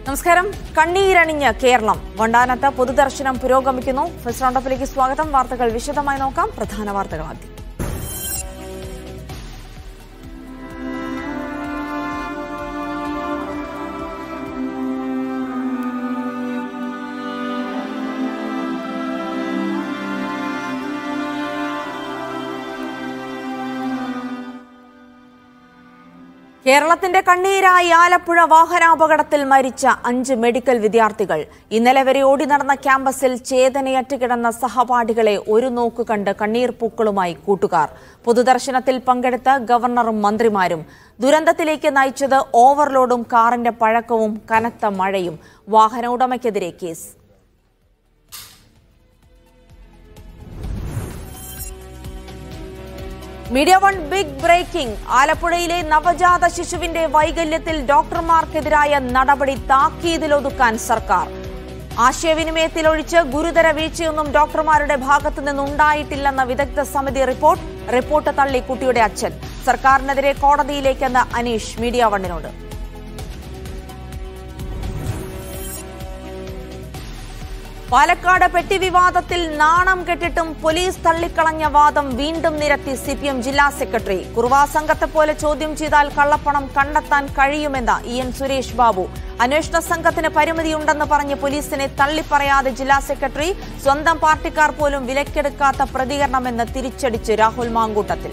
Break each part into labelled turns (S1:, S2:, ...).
S1: നമസ്കാരം കണ്ണീരണിഞ്ഞ് കേരളം വണ്ടാനത്ത് പൊതുദർശനം പുരോഗമിക്കുന്നു ഫസ്റ്റ് റൗണ്ടപ്പിലേക്ക് സ്വാഗതം വാർത്തകൾ വിശദമായി നോക്കാം പ്രധാന വാർത്തകൾ ആദ്യം കേരളത്തിന്റെ കണ്ണീരായി ആലപ്പുഴ വാഹനാപകടത്തിൽ മരിച്ച അഞ്ച് മെഡിക്കൽ വിദ്യാർത്ഥികൾ ഇന്നലെ വരെ ഓടി നടന്ന ക്യാമ്പസിൽ ചേതനയറ്റ് കിടന്ന സഹപാഠികളെ ഒരു നോക്കു കണ്ട് കണ്ണീർ പൂക്കളുമായി കൂട്ടുകാർ പൊതുദർശനത്തിൽ പങ്കെടുത്ത ഗവർണറും മന്ത്രിമാരും ദുരന്തത്തിലേക്ക് നയിച്ചത് ഓവർലോഡും കാറിന്റെ പഴക്കവും കനത്ത മഴയും വാഹന ഉടമയ്ക്കെതിരെ case Media One big breaking ആലപ്പുഴയിലെ നവജാത ശിശുവിന്റെ വൈകല്യത്തിൽ ഡോക്ടർമാർക്കെതിരായ നടപടി താക്കീതിലൊതുക്കാൻ സർക്കാർ ആശയവിനിമയത്തിലൊഴിച്ച് ഗുരുതര വീഴ്ചയൊന്നും ഡോക്ടർമാരുടെ ഭാഗത്തു നിന്നുണ്ടായിട്ടില്ലെന്ന വിദഗ്ധ സമിതി റിപ്പോർട്ട് റിപ്പോർട്ട് തള്ളി കുട്ടിയുടെ അച്ഛൻ സർക്കാരിനെതിരെ കോടതിയിലേക്കെന്ന് അനീഷ് മീഡിയ വണ്ണിനോട് പാലക്കാട് പെട്ടി വിവാദത്തിൽ നാണം കെട്ടിട്ടും പോലീസ് തള്ളിക്കളഞ്ഞ വാദം വീണ്ടും നിരത്തി സി പി എം ജില്ലാ സെക്രട്ടറി കുറുവാ സംഘത്തെ പോലെ ചോദ്യം ചെയ്താൽ കള്ളപ്പണം കണ്ടെത്താൻ കഴിയുമെന്ന് ഇ എൻ സുരേഷ് ബാബു അന്വേഷണ സംഘത്തിന് പരിമിതിയുണ്ടെന്ന് പറഞ്ഞ് പോലീസിനെ തള്ളിപ്പറയാതെ ജില്ലാ സെക്രട്ടറി സ്വന്തം പാർട്ടിക്കാർ പോലും വിലക്കെടുക്കാത്ത പ്രതികരണമെന്ന് തിരിച്ചടിച്ച് രാഹുൽ മാങ്കൂട്ടത്തിൽ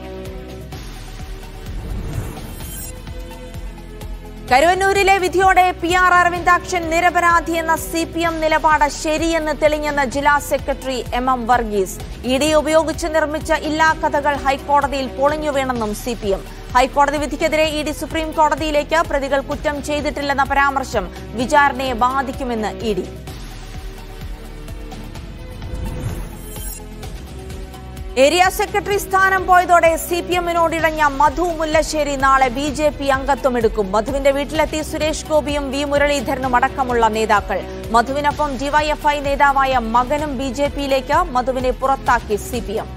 S1: കരുവന്നൂരിലെ വിധിയോടെ പി ആർ അരവിന്ദാക്ഷൻ നിരപരാധിയെന്ന സി പി എം നിലപാട് ശരിയെന്ന് തെളിഞ്ഞെന്ന് ജില്ലാ secretary M M Varghese E D ഉപയോഗിച്ച് നിർമ്മിച്ച ഇല്ലാ കഥകൾ ഹൈക്കോടതിയിൽ പൊളിഞ്ഞു വീണെന്നും സി പി എം ഹൈക്കോടതി വിധിക്കെതിരെ ഇ ഡി സുപ്രീം കോടതിയിലേക്ക് പ്രതികൾ കുറ്റം ചെയ്തിട്ടില്ലെന്ന പരാമർശം വിചാരണയെ ബാധിക്കുമെന്ന് ഇ ഡി ഏരിയ സെക്രട്ടറി സ്ഥാനം പോയതോടെ സി പി എമ്മിനോടിടഞ്ഞ മധു മുല്ലശ്ശേരി നാളെ ബി ജെ പി അംഗത്വമെടുക്കും മധുവിന്റെ വീട്ടിലെത്തി സുരേഷ് ഗോപിയും വി മുരളീധരനും അടക്കമുള്ള നേതാക്കൾ മധുവിനൊപ്പം ഡിവൈഎഫ്ഐ നേതാവായ മകനും ബി ജെ പിയിലേക്ക് മധുവിനെ പുറത്താക്കി സി പി എം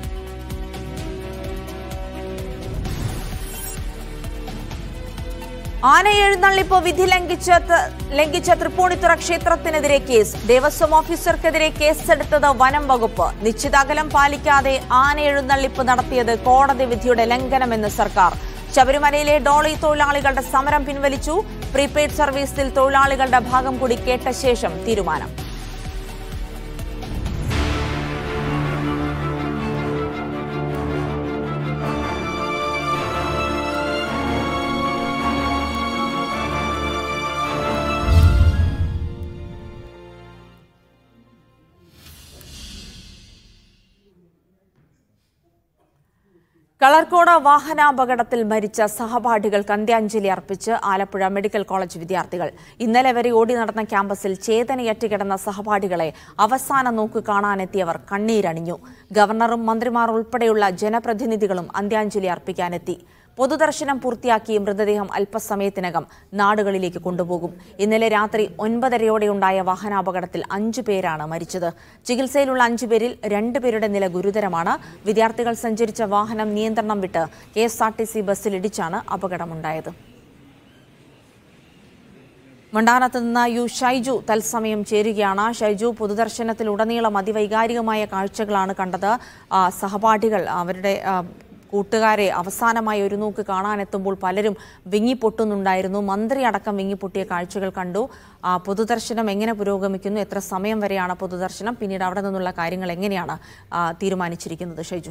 S1: ആനയെഴുന്നള്ളിപ്പ് വിധി ലംഘിച്ച ലംഘിച്ച തൃപ്പൂണിത്തുറ ക്ഷേത്രത്തിനെതിരെ കേസ് ദേവസ്വം ഓഫീസർക്കെതിരെ കേസെടുത്തത് വനം വകുപ്പ് നിശ്ചിതാകലം പാലിക്കാതെ ആനയെഴുന്നള്ളിപ്പ് നടത്തിയത് കോടതി വിധിയുടെ ലംഘനമെന്ന് സർക്കാർ ശബരിമലയിലെ ഡോളി തൊഴിലാളികളുടെ സമരം പിൻവലിച്ചു പ്രീപെയ്ഡ് സർവീസിൽ തൊഴിലാളികളുടെ ഭാഗം കൂടി കേട്ട ശേഷം തീരുമാനം കളർക്കോട് വാഹനാപകടത്തിൽ മരിച്ച സഹപാഠികൾക്ക് അന്ത്യാഞ്ജലി അർപ്പിച്ച് ആലപ്പുഴ മെഡിക്കൽ കോളേജ് വിദ്യാർത്ഥികൾ ഇന്നലെ വരെ ഓടി നടന്ന ക്യാമ്പസിൽ ചേതനയറ്റ് കിടന്ന സഹപാഠികളെ അവസാന നോക്ക് കാണാനെത്തിയവർ കണ്ണീരണിഞ്ഞു ഗവർണറും മന്ത്രിമാർ ഉൾപ്പെടെയുള്ള ജനപ്രതിനിധികളും അന്ത്യാഞ്ജലി അർപ്പിക്കാനെത്തി പൊതുദർശനം പൂർത്തിയാക്കി മൃതദേഹം അല്പസമയത്തിനകം നാടുകളിലേക്ക് കൊണ്ടുപോകും ഇന്നലെ രാത്രി ഒൻപതരയോടെയുണ്ടായ വാഹനാപകടത്തിൽ അഞ്ചു പേരാണ് മരിച്ചത് ചികിത്സയിലുള്ള അഞ്ചു പേരിൽ രണ്ടുപേരുടെ നില ഗുരുതരമാണ് വിദ്യാർത്ഥികൾ സഞ്ചരിച്ച വാഹനം നിയന്ത്രണം വിട്ട് K S R T C ബസ്സിലിടിച്ചാണ് അപകടമുണ്ടായത് മണ്ടാനത്ത് നിന്ന് യു ഷൈജു തത്സമയം ചേരുകയാണ് ഷൈജു പൊതുദർശനത്തിലുടനീളം അതിവൈകാരികമായ കാഴ്ചകളാണ് കണ്ടത് ആ, സഹപാഠികൾ അവരുടെ ആ, കൂട്ടുകാരെ അവസാനമായി ഒരു നോക്ക് കാണാനെത്തുമ്പോൾ പലരും വിങ്ങിപ്പൊട്ടുന്നുണ്ടായിരുന്നു മന്ത്രി അടക്കം വിങ്ങിപ്പൊട്ടിയ കാഴ്ചകൾ കണ്ടു ആ, പൊതുദർശനം എങ്ങനെ പുരോഗമിക്കുന്നു എത്ര സമയം വരെയാണ് പൊതുദർശനം പിന്നീട് അവിടെ നിന്നുള്ള കാര്യങ്ങൾ എങ്ങനെയാണ് ആ, തീരുമാനിച്ചിരിക്കുന്നത് ഷൈജു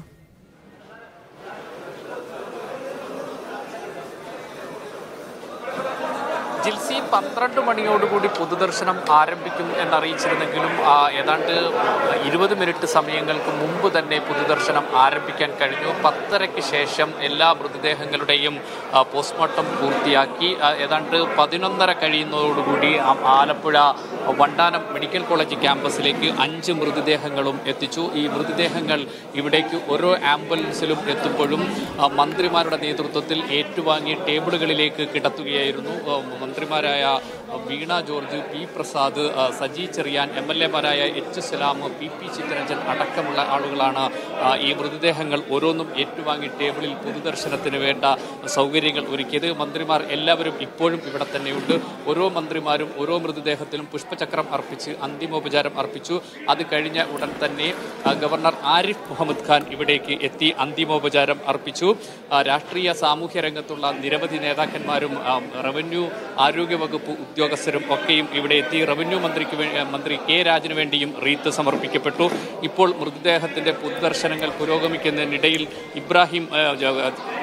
S2: ജിൽസി പന്ത്രണ്ട് മണിയോടുകൂടി പൊതുദർശനം ആരംഭിക്കും എന്നറിയിച്ചിരുന്നെങ്കിലും ആ, ഏതാണ്ട് ഇരുപത് മിനിറ്റ് സമയങ്ങൾക്ക് മുമ്പ് തന്നെ പൊതുദർശനം ആരംഭിക്കാൻ കഴിഞ്ഞു പത്തരയ്ക്ക് ശേഷം എല്ലാ മൃതദേഹങ്ങളുടെയും ആ, പോസ്റ്റ്മോർട്ടം പൂർത്തിയാക്കി ആ, ഏതാണ്ട് പതിനൊന്നര കഴിയുന്നതോടുകൂടി ആ- ആലപ്പുഴ വണ്ടാനം മെഡിക്കൽ കോളേജ് ക്യാമ്പസിലേക്ക് അഞ്ച് മൃതദേഹങ്ങളും എത്തിച്ചു ഈ മൃതദേഹങ്ങൾ ഇവിടേക്ക് ഓരോ ആംബുലൻസിലും എത്തുമ്പോഴും ആ, മന്ത്രിമാരുടെ നേതൃത്വത്തിൽ ഏറ്റുവാങ്ങി ടേബിളുകളിലേക്ക് കിടത്തുകയായിരുന്നു ആ, മന്ത്രിമാരായ വീണ ജോർജ് പി പ്രസാദ് ആ, സജി ചെറിയാൻ എം എൽ എമാരായ H Salam P P Chittaranjan അടക്കമുള്ള ആളുകളാണ് ആ, ഈ മൃതദേഹങ്ങൾ ഓരോന്നും ഏറ്റുവാങ്ങി ടേബിളിൽ പൊതുദർശനത്തിന് വേണ്ട സൗകര്യങ്ങൾ ഒരുക്കിയത് മന്ത്രിമാർ എല്ലാവരും ഇപ്പോഴും ഇവിടെ തന്നെയുണ്ട് ഓരോ മന്ത്രിമാരും ഓരോ മൃതദേഹത്തിലും പുഷ്പചക്രം അർപ്പിച്ച് അന്തിമോപചാരം അർപ്പിച്ചു അത് കഴിഞ്ഞ ഉടൻ തന്നെ ആ, ഗവർണർ ആരിഫ് മുഹമ്മദ് ഖാൻ ഇവിടേക്ക് എത്തി അന്തിമോപചാരം അർപ്പിച്ചു ആ, രാഷ്ട്രീയ സാമൂഹ്യ രംഗത്തുള്ള നിരവധി നേതാക്കന്മാരും ആ, റവന്യൂ ആരോഗ്യവകുപ്പ് ഉദ്യോഗസ്ഥരും ഒക്കെയും ഇവിടെ എത്തി റവന്യൂ മന്ത്രിക്ക് വേ- മന്ത്രി കെ രാജന് വേണ്ടിയും റീത്ത് സമർപ്പിക്കപ്പെട്ടു ഇപ്പോൾ മൃതദേഹത്തിന്റെ പൊതുദർശനങ്ങൾ പുരോഗമിക്കുന്നതിനിടയിൽ ഇബ്രാഹിം ആ, ജ-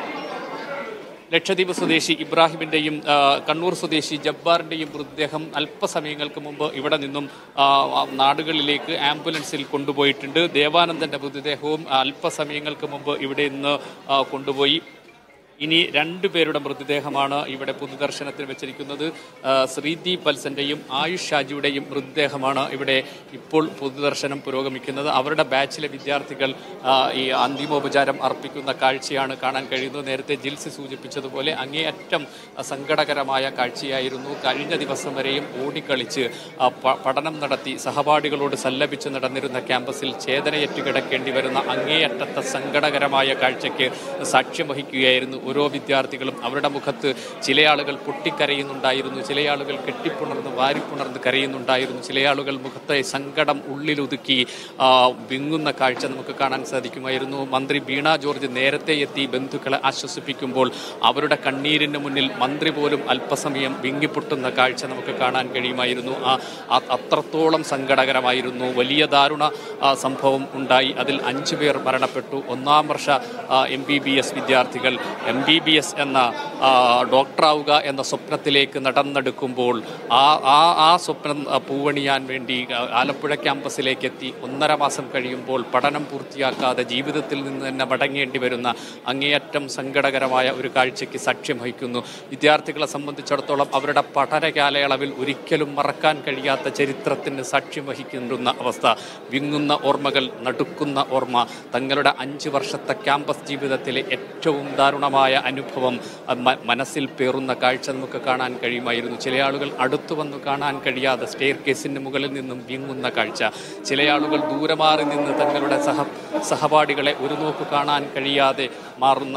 S2: ലക്ഷദ്വീപ് സ്വദേശി ഇബ്രാഹിമിന്റെയും ആ, കണ്ണൂർ സ്വദേശി ജബ്ബാറിന്റെയും മൃതദേഹം അല്പസമയങ്ങൾക്ക് മുമ്പ് ഇവിടെ നിന്നും ആ, ആ, നാടുകളിലേക്ക് ആംബുലൻസിൽ കൊണ്ടുപോയിട്ടുണ്ട് ദേവാനന്ദന്റെ മൃതദേഹവും അല്പസമയങ്ങൾക്ക് മുമ്പ് ഇവിടെ നിന്ന് ആ, കൊണ്ടുപോയി ഇനി രണ്ടു പേരുടെ മൃതദേഹമാണ് ഇവിടെ പൊതുദർശനത്തിന് വെച്ചിരിക്കുന്നത് ആ, ശ്രീദീപ് വത്സന്റെയും ആയുഷ് ഷാജിയുടെയും മൃതദേഹമാണ് ഇവിടെ ഇപ്പോൾ പൊതുദർശനം പുരോഗമിക്കുന്നത് അവരുടെ ബാച്ചിലെ വിദ്യാർത്ഥികൾ ആ, ഈ അന്തിമോപചാരം അർപ്പിക്കുന്ന കാഴ്ചയാണ് കാണാൻ കഴിയുന്നത് നേരത്തെ ജിൽസി സൂചിപ്പിച്ചതുപോലെ അങ്ങേയറ്റം സങ്കടകരമായ കാഴ്ചയായിരുന്നു കഴിഞ്ഞ ദിവസം വരെയും ഓടിക്കളിച്ച് ആ, പ- പഠനം നടത്തി സഹപാഠികളോട് സല്ലപിച്ച് നടന്നിരുന്ന ക്യാമ്പസിൽ ചേതനയറ്റ് കിടക്കേണ്ടി വരുന്ന അങ്ങേയറ്റത്തെ സങ്കടകരമായ കാഴ്ചയ്ക്ക് സാക്ഷ്യം വഹിക്കുകയായിരുന്നു ഓരോ വിദ്യാർത്ഥികളും അവരുടെ മുഖത്ത് ചില ആളുകൾ പൊട്ടിക്കരയുന്നുണ്ടായിരുന്നു ചില ആളുകൾ കെട്ടിപ്പുണർന്ന് വാരിപ്പുണർന്ന് കരയുന്നുണ്ടായിരുന്നു ചില ആളുകൾ മുഖത്തെ സങ്കടം ഉള്ളിലൊതുക്കി ആ, വിങ്ങുന്ന കാഴ്ച നമുക്ക് കാണാൻ സാധിക്കുമായിരുന്നു മന്ത്രി വീണ ജോർജ് നേരത്തെ എത്തി ബന്ധുക്കളെ ആശ്വസിപ്പിക്കുമ്പോൾ അവരുടെ കണ്ണീരിന് മുന്നിൽ മന്ത്രി പോലും അല്പസമയം വിങ്ങിപ്പൊട്ടുന്ന കാഴ്ച നമുക്ക് കാണാൻ കഴിയുമായിരുന്നു ആ ആ- അത്രത്തോളം സങ്കടകരമായിരുന്നു വലിയ ദാരുണ ആ, സംഭവം ഉണ്ടായി അതിൽ അഞ്ചു പേർ മരണപ്പെട്ടു ഒന്നാം വർഷ എം ബി ബി എസ് വിദ്യാർത്ഥികൾ എം ബി ബി എസ് എന്ന ആ, ഡോക്ടറാവുക എന്ന സ്വപ്നത്തിലേക്ക് നടന്നെടുക്കുമ്പോൾ ആ ആ ആ സ്വപ്നം ആ, പൂവണിയാൻ വേണ്ടി ആ, ആലപ്പുഴ ക്യാമ്പസിലേക്ക് എത്തി ഒന്നര മാസം കഴിയുമ്പോൾ പഠനം പൂർത്തിയാക്കാതെ ജീവിതത്തിൽ നിന്ന് തന്നെ മടങ്ങേണ്ടി വരുന്ന അങ്ങേയറ്റം സങ്കടകരമായ ഒരു കാഴ്ചയ്ക്ക് സാക്ഷ്യം വഹിക്കുന്നു വിദ്യാർത്ഥികളെ സംബന്ധിച്ചിടത്തോളം അവരുടെ പഠന കാലയളവിൽ ഒരിക്കലും മറക്കാൻ കഴിയാത്ത ചരിത്രത്തിന് സാക്ഷ്യം വഹിക്കുന്ന അവസ്ഥ വിങ്ങുന്ന ഓർമ്മകൾ നടുക്കുന്ന ഓർമ്മ തങ്ങളുടെ അഞ്ച് വർഷത്തെ ക്യാമ്പസ് ജീവിതത്തിലെ ഏറ്റവും ദാരുണമായ അനുഭവം അത് മ- മനസ്സിൽ പേറുന്ന കാഴ്ച നമുക്ക് കാണാൻ കഴിയുമായിരുന്നു ചില ആളുകൾ അടുത്തു വന്നു കാണാൻ കഴിയാതെ സ്റ്റെയർ കേസിന് മുകളിൽ നിന്നും വിങ്ങുന്ന കാഴ്ച ചില ആളുകൾ ദൂരെ മാറി നിന്ന് തങ്ങളുടെ സഹ സഹപാഠികളെ ഒരു നോക്ക് കാണാൻ കഴിയാതെ മാറുന്ന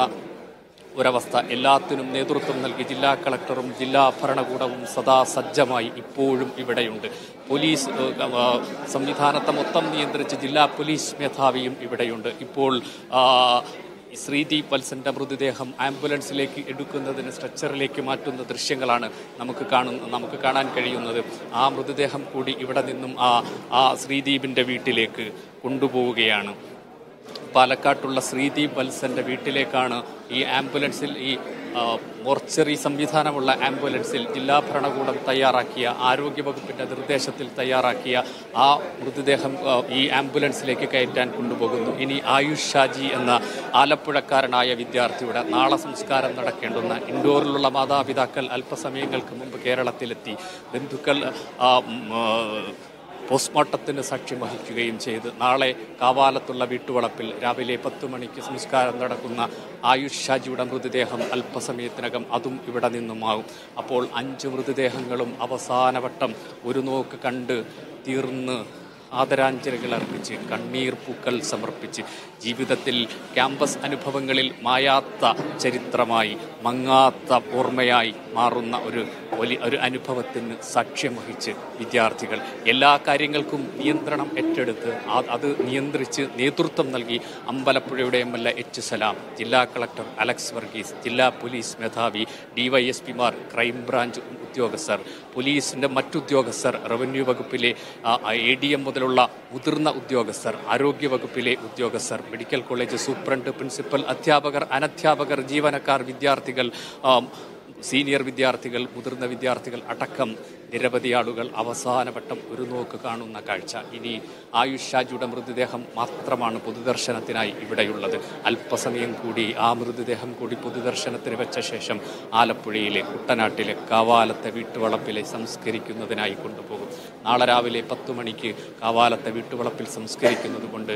S2: ഒരവസ്ഥ എല്ലാത്തിനും നേതൃത്വം നൽകി ജില്ലാ കളക്ടറും ജില്ലാ ഭരണകൂടവും സദാ സജ്ജമായി ഇപ്പോഴും ഇവിടെയുണ്ട് പോലീസ് ഏഹ്, ഏഹ്, സംവിധാനത്തെ മൊത്തം നിയന്ത്രിച്ച് ജില്ലാ പോലീസ് മേധാവിയും ഇവിടെയുണ്ട് ഇപ്പോൾ ആ, ശ്രീദീപ് വത്സന്റെ മൃതദേഹം ആംബുലൻസിലേക്ക് എടുക്കുന്നതിന് സ്ട്രെച്ചറിലേക്ക് മാറ്റുന്ന ദൃശ്യങ്ങളാണ് നമുക്ക് കാണുന്ന നമുക്ക് കാണാൻ കഴിയുന്നത് ആ മൃതദേഹം കൂടി ഇവിടെ നിന്നും ആ ആ ശ്രീദീപിന്റെ വീട്ടിലേക്ക് കൊണ്ടുപോവുകയാണ് പാലക്കാട്ടുള്ള ശ്രീദീപ് വത്സന്റെ വീട്ടിലേക്കാണ് ഈ ആംബുലൻസിൽ ഈ ആ, മോർച്ചറി സംവിധാനമുള്ള ആംബുലൻസിൽ ജില്ലാ ഭരണകൂടം തയ്യാറാക്കിയ ആരോഗ്യവകുപ്പിന്റെ നിർദ്ദേശത്തിൽ തയ്യാറാക്കിയ ആ മൃതദേഹം ആ, ഈ ആംബുലൻസിലേക്ക് കയറ്റാൻ കൊണ്ടുപോകുന്നു ഇനി ആയുഷ് ഷാജി എന്ന ആലപ്പുഴക്കാരനായ വിദ്യാർത്ഥിയുടെ നാളെ സംസ്കാരം നടക്കേണ്ടുന്ന ഇൻഡോറിലുള്ള മാതാപിതാക്കൾ അല്പസമയങ്ങൾക്ക് മുമ്പ് കേരളത്തിലെത്തി ബന്ധുക്കൾ ആ, ഉം, ആ, പോസ്റ്റ്മോർട്ടത്തിന് സാക്ഷ്യം വഹിക്കുകയും ചെയ്ത് നാളെ കാവാലത്തുള്ള വീട്ടുവളപ്പിൽ രാവിലെ പത്ത് മണിക്ക് സംസ്കാരം നടക്കുന്ന ആയുഷ് ഷാജിയുടെ മൃതദേഹം അല്പസമയത്തിനകം അതും ഇവിടെ നിന്നുമാകും അപ്പോൾ അഞ്ച് മൃതദേഹങ്ങളും അവസാനവട്ടം ഒരു നോക്ക് കണ്ട് തീർന്ന് ആദരാഞ്ജലികൾ അർപ്പിച്ച് കണ്ണീർ പൂക്കൾ സമർപ്പിച്ച് ജീവിതത്തിൽ ക്യാമ്പസ് അനുഭവങ്ങളിൽ മായാത്ത ചരിത്രമായി മങ്ങാത്ത ഓർമ്മയായി മാറുന്ന ഒരു വലിയ ഒരു അനുഭവത്തിന് സാക്ഷ്യം വഹിച്ച് വിദ്യാർത്ഥികൾ എല്ലാ കാര്യങ്ങൾക്കും നിയന്ത്രണം ഏറ്റെടുത്ത് ആ- അത് നിയന്ത്രിച്ച് നേതൃത്വം നൽകി അമ്പലപ്പുഴയുടെ M L A H Salam ജില്ലാ കളക്ടർ അലക്സ് വർഗീസ് ജില്ലാ പോലീസ് മേധാവി ഡിവൈഎസ്പിമാർ ക്രൈംബ്രാഞ്ച് ഉദ്യോഗസ്ഥർ പോലീസിന്റെ മറ്റുദ്യോഗസ്ഥർ റവന്യൂ വകുപ്പിലെ എ ഡി എം മുതലുള്ള മുതിർന്ന ഉദ്യോഗസ്ഥർ ആരോഗ്യ വകുപ്പിലെ ഉദ്യോഗസ്ഥർ മെഡിക്കൽ കോളേജ് സൂപ്രണ്ട് പ്രിൻസിപ്പൽ അധ്യാപകർ അനധ്യാപകർ ജീവനക്കാർ വിദ്യാർത്ഥികൾ ആം, സീനിയർ വിദ്യാർത്ഥികൾ മുതിർന്ന വിദ്യാർത്ഥികൾ അടക്കം നിരവധി ആളുകൾ അവസാനവട്ടം ഒരു നോക്ക് കാണുന്ന കാഴ്ച ഇനി ആയുഷ് ഷാജിയുടെ മൃതദേഹം മാത്രമാണ് പൊതുദർശനത്തിനായി ഇവിടെയുള്ളത് അല്പസമയം കൂടി ആ മൃതദേഹം കൂടി പൊതുദർശനത്തിന് വെച്ച ശേഷം ആലപ്പുഴയിലെ കുട്ടനാട്ടിലെ കാവാലത്തെ വീട്ടുവളപ്പിലെ സംസ്കരിക്കുന്നതിനായി കൊണ്ടുപോകും നാളെ രാവിലെ പത്ത് മണിക്ക് കാവാലത്തെ വീട്ടുവളപ്പിൽ സംസ്കരിക്കുന്നത് കൊണ്ട്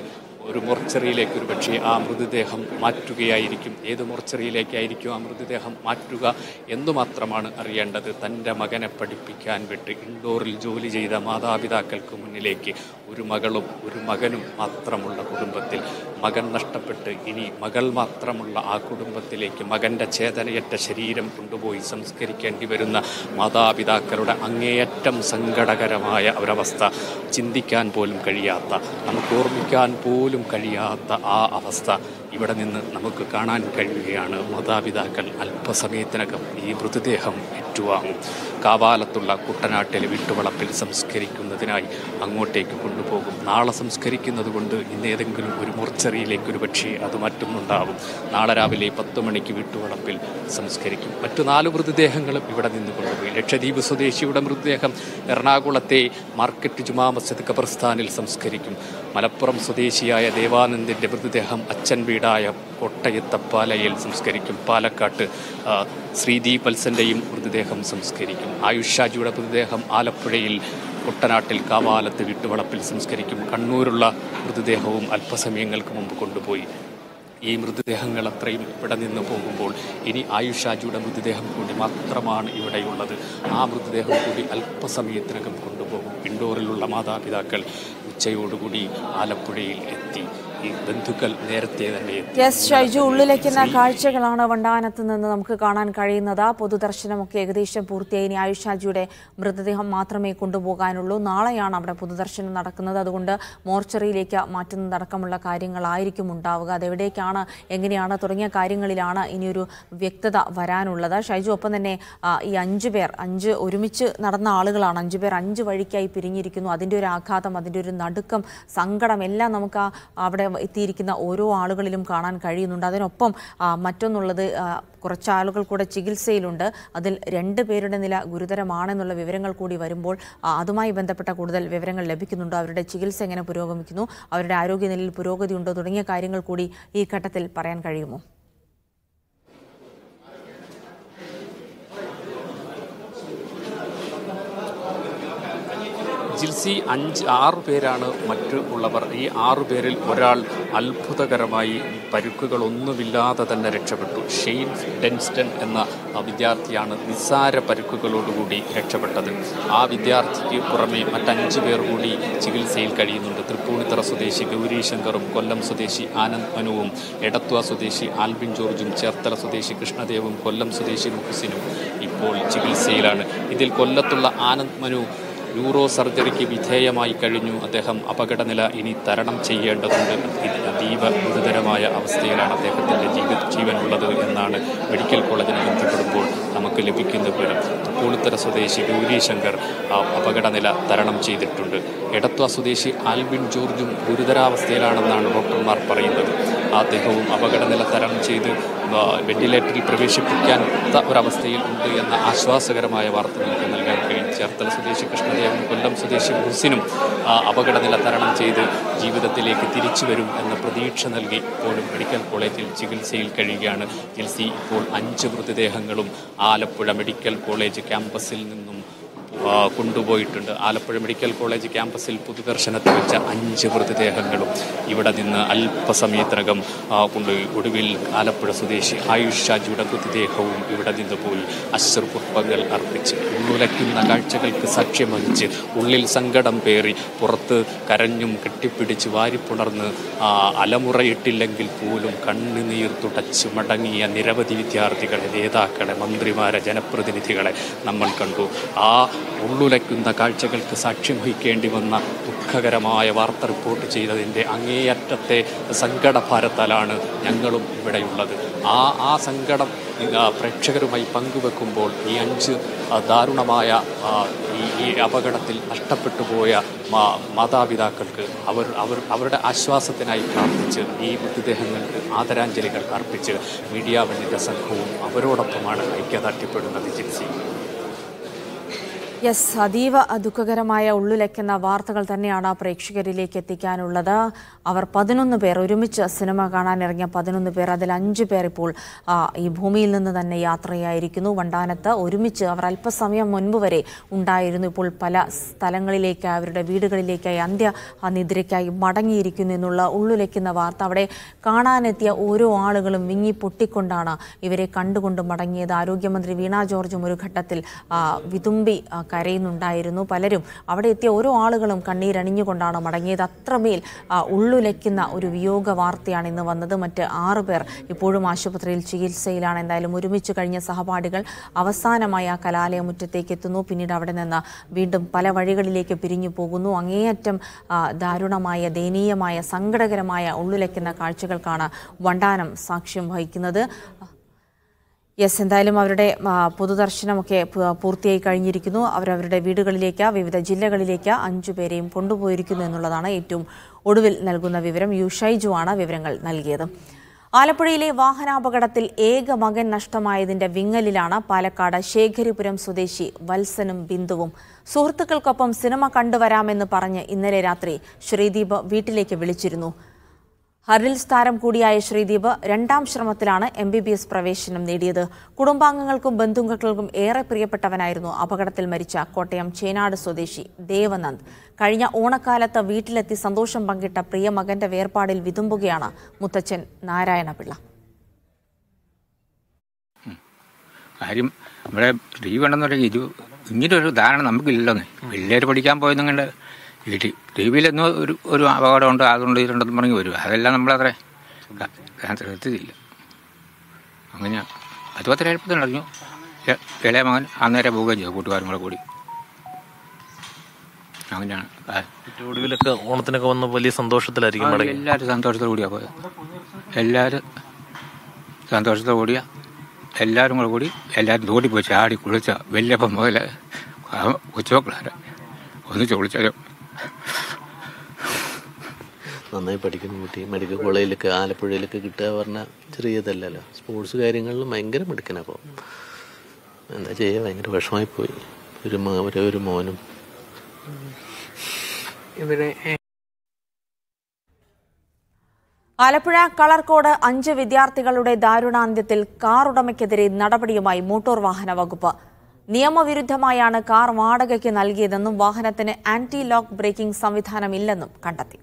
S3: ഒരു മോർച്ചറിയിലേക്ക് ഒരു പക്ഷേ ആ മൃതദേഹം മാറ്റുകയായിരിക്കും ഏത് മോർച്ചറിയിലേക്കായിരിക്കും ആ മൃതദേഹം മാറ്റുക എന്നു മാത്രമാണ് അറിയേണ്ടത് തൻ്റെ മകനെ പഠിപ്പിക്കാൻ വിട്ട് ഇൻഡോറിൽ ജോലി ചെയ്ത മാതാപിതാക്കൾക്ക് മുന്നിലേക്ക് ഒരു മകളും ഒരു മകനും മാത്രമുള്ള കുടുംബത്തിൽ മകൻ നഷ്ടപ്പെട്ട് ഇനി മകൾ മാത്രമുള്ള ആ കുടുംബത്തിലേക്ക് മകൻ്റെ ചേതനയറ്റ ശരീരം കൊണ്ടുപോയി സംസ്കരിക്കേണ്ടി വരുന്ന മാതാപിതാക്കളുടെ അങ്ങേയറ്റം സങ്കടകരമായ ഒരവസ്ഥ ചിന്തിക്കാൻ പോലും കഴിയാത്ത നമുക്ക് ഓർമ്മിക്കാൻ പോലും കഴിയാത്ത ആ അവസ്ഥ ഇവിടെ നിന്ന് നമുക്ക് കാണാൻ കഴിയുകയാണ് മാതാപിതാക്കൾ അല്പസമയത്തിനകം ഈ മൃതദേഹം ഏറ്റുവാങ്ങും കാവാലത്തുള്ള കുട്ടനാട്ടിലെ വിട്ടുവളപ്പിൽ സംസ്കരിക്കുന്നതിനായി അങ്ങോട്ടേക്ക് കൊണ്ടുപോകും നാളെ സംസ്കരിക്കുന്നത് കൊണ്ട് ഇന്ന് ഏതെങ്കിലും ഒരു മോർച്ചറിയിലേക്ക് ഒരു പക്ഷേ അത് മറ്റൊന്നുണ്ടാവും നാളെ രാവിലെ പത്ത് മണിക്ക് വിട്ടുവളപ്പിൽ സംസ്കരിക്കും മറ്റു നാല് മൃതദേഹങ്ങളും ഇവിടെ നിന്ന് കൊണ്ടുപോയി ലക്ഷദ്വീപ് സ്വദേശിയുടെ മൃതദേഹം എറണാകുളത്തെ മാർക്കറ്റ് ജുമാ മസ്ജിദ് ഖബർസ്ഥാനിൽ സംസ്കരിക്കും മലപ്പുറം സ്വദേശിയായ ദേവാനന്ദിൻ്റെ മൃതദേഹം അച്ഛൻ വീടായ കോട്ടയത്തപ്പാലയിൽ സംസ്കരിക്കും പാലക്കാട്ട് ആ, ശ്രീദീപ് വത്സൻ്റെയും മൃതദേഹം സംസ്കരിക്കും ആയുഷ് ഷാജിയുടെ മൃതദേഹം ആലപ്പുഴയിൽ കുട്ടനാട്ടിൽ കാവാലത്ത് വീട്ടുവളപ്പിൽ സംസ്കരിക്കും കണ്ണൂരുള്ള മൃതദേഹവും അല്പസമയങ്ങൾക്ക് മുമ്പ് കൊണ്ടുപോയി ഈ മൃതദേഹങ്ങൾ അത്രയും ഇവിടെ നിന്ന് പോകുമ്പോൾ ഇനി ആയുഷ് ഷാജിയുടെ മൃതദേഹം കൂടി മാത്രമാണ് ഇവിടെയുള്ളത് ആ മൃതദേഹം കൂടി അല്പസമയത്തിനകം കൊണ്ടുപോകും ഇൻഡോറിലുള്ള മാതാപിതാക്കൾ ഉച്ചയോടുകൂടി ആലപ്പുഴയിൽ എത്തി ഈ ബന്ധുക്കൾ നേരത്തെ തന്നെ എത്തി
S1: എസ് ഷൈജു ഉള്ളിലേക്കുന്ന കാഴ്ചകളാണ് വണ്ടാനത്ത് നിന്ന് നമുക്ക് കാണാൻ കഴിയുന്നത് പൊതുദർശനമൊക്കെ ഏകദേശം പൂർത്തിയായി ഇനി ആയുഷ് ഷാജിയുടെ മൃതദേഹം മാത്രമേ കൊണ്ടുപോകാനുള്ളൂ നാളെയാണ് അവിടെ പൊതുദർശനം നടക്കുന്നത് അതുകൊണ്ട് മോർച്ചറിയിലേക്ക് മാറ്റുന്നതടക്കമുള്ള കാര്യങ്ങളായിരിക്കും ഉണ്ടാവുക അതെവിടേക്കാണ് എങ്ങനെയാണ് തുടങ്ങിയ കാര്യങ്ങളിലാണ് ഇനിയൊരു വ്യക്തത വരാനുള്ളത് ഷൈജു ഒപ്പം തന്നെ ആ, ഈ അഞ്ചു പേർ അഞ്ച് ഒരുമിച്ച് നടന്ന ആളുകളാണ് അഞ്ചു പേർ അഞ്ച് വഴിക്കായി പിരിഞ്ഞിരിക്കുന്നു അതിൻ്റെ ഒരു ആഘാതം അതിൻ്റെ ഒരു നടുക്കം സങ്കടം എല്ലാം നമുക്ക് ആ അവിടെ എത്തിയിരിക്കുന്ന ഓരോ ആളുകളിലും കാണാൻ കഴിയുന്നുണ്ട് അതിനൊപ്പം ആ, മറ്റൊന്നുള്ളത് ആ, കുറച്ച് ആളുകൾ കൂടെ ചികിത്സയിലുണ്ട് അതിൽ രണ്ട് പേരുടെ നില ഗുരുതരമാണെന്നുള്ള വിവരങ്ങൾ കൂടി വരുമ്പോൾ ആ, അതുമായി ബന്ധപ്പെട്ട കൂടുതൽ വിവരങ്ങൾ ലഭിക്കുന്നുണ്ടോ അവരുടെ ചികിത്സ എങ്ങനെ പുരോഗമിക്കുന്നു അവരുടെ ആരോഗ്യനിലയിൽ പുരോഗതി ഉണ്ടോ തുടങ്ങിയ കാര്യങ്ങൾ കൂടി ഈ ഘട്ടത്തിൽ പറയാൻ കഴിയുമോ
S3: ജിൽസി അഞ്ച് ആറ് പേരാണ് മറ്റു ഉള്ളവർ ഈ ആറു പേരിൽ ഒരാൾ അത്ഭുതകരമായി പരുക്കുകളൊന്നുമില്ലാതെ തന്നെ രക്ഷപ്പെട്ടു ഷെയ്ൻ ഡെൻസ്റ്റൺ എന്ന ആ വിദ്യാർത്ഥിയാണ് നിസ്സാര പരുക്കുകളോടുകൂടി രക്ഷപ്പെട്ടത് ആ വിദ്യാർത്ഥിക്ക് പുറമെ മറ്റഞ്ച് പേർ കൂടി ചികിത്സയിൽ കഴിയുന്നുണ്ട് തൃപ്പൂണിത്തറ സ്വദേശി ഗൗരി ശങ്കറും കൊല്ലം സ്വദേശി ആനന്ദ് മനുവും എടത്വ സ്വദേശി ആൽബിൻ ജോർജും ചേർത്തല സ്വദേശി കൃഷ്ണദേവും കൊല്ലം സ്വദേശി മുഹസിനും ഇപ്പോൾ ചികിത്സയിലാണ് ഇതിൽ കൊല്ലത്തുള്ള ആനന്ദ് മനു ന്യൂറോ സർജറിക്ക് വിധേയമായി കഴിഞ്ഞു അദ്ദേഹം അപകടനില ഇനി തരണം ചെയ്യേണ്ടതുണ്ട് ഇത് അതീവ ഗുരുതരമായ അവസ്ഥയിലാണ് അദ്ദേഹത്തിൻ്റെ ജീവ ജീവനുള്ളത് എന്നാണ് മെഡിക്കൽ കോളേജിനെ ബന്ധപ്പെടുമ്പോൾ നമുക്ക് ലഭിക്കുന്ന വിവരം തൃപ്പൂണിത്തറ സ്വദേശി ഗൗരി ശങ്കർ ആ അപകടനില തരണം ചെയ്തിട്ടുണ്ട് എടത്വ സ്വദേശി ആൽബിൻ ജോർജും ഗുരുതരാവസ്ഥയിലാണെന്നാണ് ഡോക്ടർമാർ പറയുന്നത് അദ്ദേഹവും അപകടനില തരണം ചെയ്ത് ആ, വെന്റിലേറ്ററിൽ പ്രവേശിപ്പിക്കാത്ത ഒരവസ്ഥയിൽ ഉണ്ട് എന്ന ആശ്വാസകരമായ വാർത്ത നമുക്ക് നൽകാൻ കഴിയും ചേർത്തല സ്വദേശി കൃഷ്ണദേവൻ കൊല്ലം സ്വദേശി ഹുസിനും ആ, അപകടനില തരണം ചെയ്ത് ജീവിതത്തിലേക്ക് തിരിച്ചു വരും എന്ന പ്രതീക്ഷ നൽകി ഇപ്പോഴും മെഡിക്കൽ കോളേജിൽ ചികിത്സയിൽ കഴിയുകയാണ് ചികിത്സ ഇപ്പോൾ അഞ്ച് മൃതദേഹങ്ങളും ആലപ്പുഴ മെഡിക്കൽ കോളേജ് ക്യാമ്പസിൽ നിന്നും ആ, കൊണ്ടുപോയിട്ടുണ്ട് ആലപ്പുഴ മെഡിക്കൽ കോളേജ് ക്യാമ്പസിൽ പൊതുദർശനത്തിൽ വെച്ച അഞ്ച് മൃതദേഹങ്ങളും ഇവിടെ നിന്ന് അല്പസമയത്തിനകം ആ, കൊണ്ടുപോയി ഒടുവിൽ ആലപ്പുഴ സ്വദേശി ആയുഷ് ഷാജിയുടെ മൃതദേഹവും ഇവിടെ നിന്ന് പോയി അശ്വർ പുഷ്പങ്ങൾ അർപ്പിച്ച് ഉള്ളുലയ്ക്കുന്ന കാഴ്ചകൾക്ക് സാക്ഷ്യം വഹിച്ച് ഉള്ളിൽ സങ്കടം പേറി പുറത്ത് കരഞ്ഞും കെട്ടിപ്പിടിച്ച് വാരിപ്പുണർന്ന് ആ, അലമുറയിട്ടില്ലെങ്കിൽ പോലും കണ്ണുനീർ തുടച്ച് മടങ്ങിയ നിരവധി വിദ്യാർത്ഥികളെ നേതാക്കളെ മന്ത്രിമാരെ ജനപ്രതിനിധികളെ നമ്മൾ കണ്ടു ആ ഉള്ളുലയ്ക്കുന്ന കാഴ്ചകൾക്ക് സാക്ഷ്യം വഹിക്കേണ്ടി വന്ന ദുഃഖകരമായ വാർത്ത റിപ്പോർട്ട് ചെയ്തതിൻ്റെ അങ്ങേയറ്റത്തെ സങ്കടഭാരത്താലാണ് ഞങ്ങളും ഇവിടെയുള്ളത് ആ ആ സങ്കടം ആ, പ്രേക്ഷകരുമായി പങ്കുവെക്കുമ്പോൾ ഈ അഞ്ച് ആ, ദാരുണമായ ആ, ഈ ഈ അപകടത്തിൽ നഷ്ടപ്പെട്ടു പോയ മാ- മാതാപിതാക്കൾക്ക് അവർ അവർ അവരുടെ ആശ്വാസത്തിനായി പ്രാർത്ഥിച്ച് ഈ മൃതദേഹങ്ങൾക്ക് ആദരാഞ്ജലികൾ അർപ്പിച്ച് മീഡിയ വണ്ണിൻ്റെ സംഘവും അവരോടൊപ്പമാണ് ഐക്യദാർഢ്യപ്പെടുന്നത് ജിൻസി
S1: യെസ് അതീവ ദുഃഖകരമായ ഉള്ളുലയ്ക്കുന്ന വാർത്തകൾ തന്നെയാണ് പ്രേക്ഷകരിലേക്ക് എത്തിക്കാനുള്ളത് അവർ പതിനൊന്ന് പേർ ഒരുമിച്ച് സിനിമ കാണാനിറങ്ങിയ പതിനൊന്ന് പേർ അതിൽ അഞ്ച് പേർ ഇപ്പോൾ ആ, ഈ ഭൂമിയിൽ നിന്ന് തന്നെ യാത്രയായിരിക്കുന്നു വണ്ടാനത്ത് ഒരുമിച്ച് അവർ അല്പസമയം മുൻപ് വരെ ഉണ്ടായിരുന്നു ഇപ്പോൾ പല സ്ഥലങ്ങളിലേക്ക് അവരുടെ വീടുകളിലേക്കായി അന്ത്യ ആ നിദ്രയ്ക്കായി മടങ്ങിയിരിക്കുന്നു എന്നുള്ള ഉള്ളുലയ്ക്കുന്ന വാർത്ത അവിടെ കാണാനെത്തിയ ഓരോ ആളുകളും വിങ്ങി പൊട്ടിക്കൊണ്ടാണ് ഇവരെ കണ്ടുകൊണ്ട് മടങ്ങിയത് ആരോഗ്യമന്ത്രി വീണ ജോർജും ഒരു ഘട്ടത്തിൽ ആ, വിതുമ്പി ആ, കരയുന്നുണ്ടായിരുന്നു പലരും അവിടെ എത്തിയ ഓരോ ആളുകളും കണ്ണീരണിഞ്ഞുകൊണ്ടാണ് മടങ്ങിയത് അത്രമേൽ ആ, ഉള്ളുലയ്ക്കുന്ന ഒരു വിയോഗ വാർത്തയാണ് ഇന്ന് വന്നത് മറ്റ് ആറ് പേർ ഇപ്പോഴും ആശുപത്രിയിൽ ചികിത്സയിലാണ് എന്തായാലും ഒരുമിച്ച് കഴിഞ്ഞ സഹപാഠികൾ അവസാനമായി ആ കലാലയമുറ്റത്തേക്ക് എത്തുന്നു പിന്നീട് അവിടെ നിന്ന് വീണ്ടും പല വഴികളിലേക്ക് പിരിഞ്ഞു പോകുന്നു അങ്ങേയറ്റം ആ, ദാരുണമായ ദയനീയമായ സങ്കടകരമായ ഉള്ളുലയ്ക്കുന്ന കാഴ്ചകൾക്കാണ് വണ്ടാനം സാക്ഷ്യം വഹിക്കുന്നത് യെസ് എന്തായാലും അവരുടെ ആ, പൊതുദർശനമൊക്കെ പു- പൂർത്തിയായി കഴിഞ്ഞിരിക്കുന്നു അവരവരുടെ വീടുകളിലേക്ക് വിവിധ ജില്ലകളിലേക്ക് അഞ്ചു പേരെയും കൊണ്ടുപോയിരിക്കുന്നു എന്നുള്ളതാണ് ഏറ്റവും ഒടുവിൽ നൽകുന്ന വിവരം യു ഷൈജു ആണ് വിവരങ്ങൾ നൽകിയത് ആലപ്പുഴയിലെ വാഹനാപകടത്തിൽ ഏക മകൻ നഷ്ടമായതിന്റെ വിങ്ങലിലാണ് പാലക്കാട് ശേഖരിപുരം സ്വദേശി വത്സനും ബിന്ദുവും സുഹൃത്തുക്കൾക്കൊപ്പം സിനിമ കണ്ടുവരാമെന്ന് പറഞ്ഞ് ഇന്നലെ രാത്രി ശ്രീദീപ് വീട്ടിലേക്ക് വിളിച്ചിരുന്നു ഹർലിൽസ് താരം കൂടിയായ ശ്രീദീപ് രണ്ടാം ശ്രമത്തിലാണ് എം ബി ബി എസ് പ്രവേശനം നേടിയത് കുടുംബാംഗങ്ങൾക്കും ബന്ധുക്കൾക്കും ഏറെ പ്രിയപ്പെട്ടവനായിരുന്നു അപകടത്തിൽ മരിച്ച കോട്ടയം ചേനാട് സ്വദേശി ദേവനന്ദ് കഴിഞ്ഞ ഓണക്കാലത്ത് വീട്ടിലെത്തി സന്തോഷം പങ്കിട്ട പ്രിയ മകന്റെ വേർപാടിൽ വിതുമ്പുകയാണ് മുത്തച്ഛൻ നാരായണപിള്ള
S4: കാര്യം ഇവിടെ ടി വി ഉണ്ടെന്ന് പറഞ്ഞാൽ ഇത് ഇങ്ങനെ ഒരു ധാരണ നമുക്കില്ലല്ലോ പിള്ളേർ പഠിക്കാൻ പോയെന്നുകൊണ്ട് ഈ ടി ടി വിയിലൊന്നും ഒരു ഒരു അപകടമുണ്ട് അതുകൊണ്ട് ഇതുണ്ടെന്ന് പറഞ്ഞ് വരും അതെല്ലാം നമ്മളത്ര ക- ഞാൻ ശ്രദ്ധിച്ചില്ല അങ്ങനെ അതും അത്ര എളുപ്പത്തിൽ അറിഞ്ഞു ഇ- ഇളയ മകൻ അന്നേരം പോവുകയും ചെയ്തു കൂട്ടുകാരും കൂടെ കൂടി അങ്ങനെയാണ് ആ-
S5: ഒടുവിലൊക്കെ ഓണത്തിനൊക്കെ വന്ന് വലിയ സന്തോഷത്തിലായിരിക്കും മടങ്ങി
S4: എല്ലാവരും സന്തോഷത്തോടു കൂടിയാണ് പോയത് എല്ലാവരും സന്തോഷത്തോടു കൂടിയാ എല്ലാവരും കൂടെ കൂടി എല്ലാവരും തോടി പോയി ചാടി കുളിച്ച വലിയപ്പം മുതൽ കൊച്ചുമക്കളെ ഒന്നിച്ച് കുളിച്ചാലും
S6: നന്നായി പഠിക്കുന്ന കുട്ടി മെഡിക്കൽ കോളേജിലൊക്കെ ആലപ്പുഴയിലൊക്കെ കിട്ടുക പറഞ്ഞാൽ ചെറിയതല്ലല്ലോ സ്പോർട്സ് കാര്യങ്ങളിലും ഭയങ്കര മിടുക്കനാണ് അപ്പോൾ എന്താ ചെയ്യുക ഭയങ്കര വിഷമായി പോയി ഒരു മ- ഒരേ ഒരു മോനും
S1: ആലപ്പുഴ കളർക്കോട് അഞ്ച് വിദ്യാർത്ഥികളുടെ ദാരുണാന്ത്യത്തിൽ കാർ ഉടമയ്ക്കെതിരെ നടപടിയുമായി മോട്ടോർ വാഹന വകുപ്പ് നിയമവിരുദ്ധമായാണ് കാർ വാടകയ്ക്ക് നൽകിയതെന്നും വാഹനത്തിന് ആന്റി ലോക്ക് ബ്രേക്കിംഗ് സംവിധാനമില്ലെന്നും കണ്ടെത്തി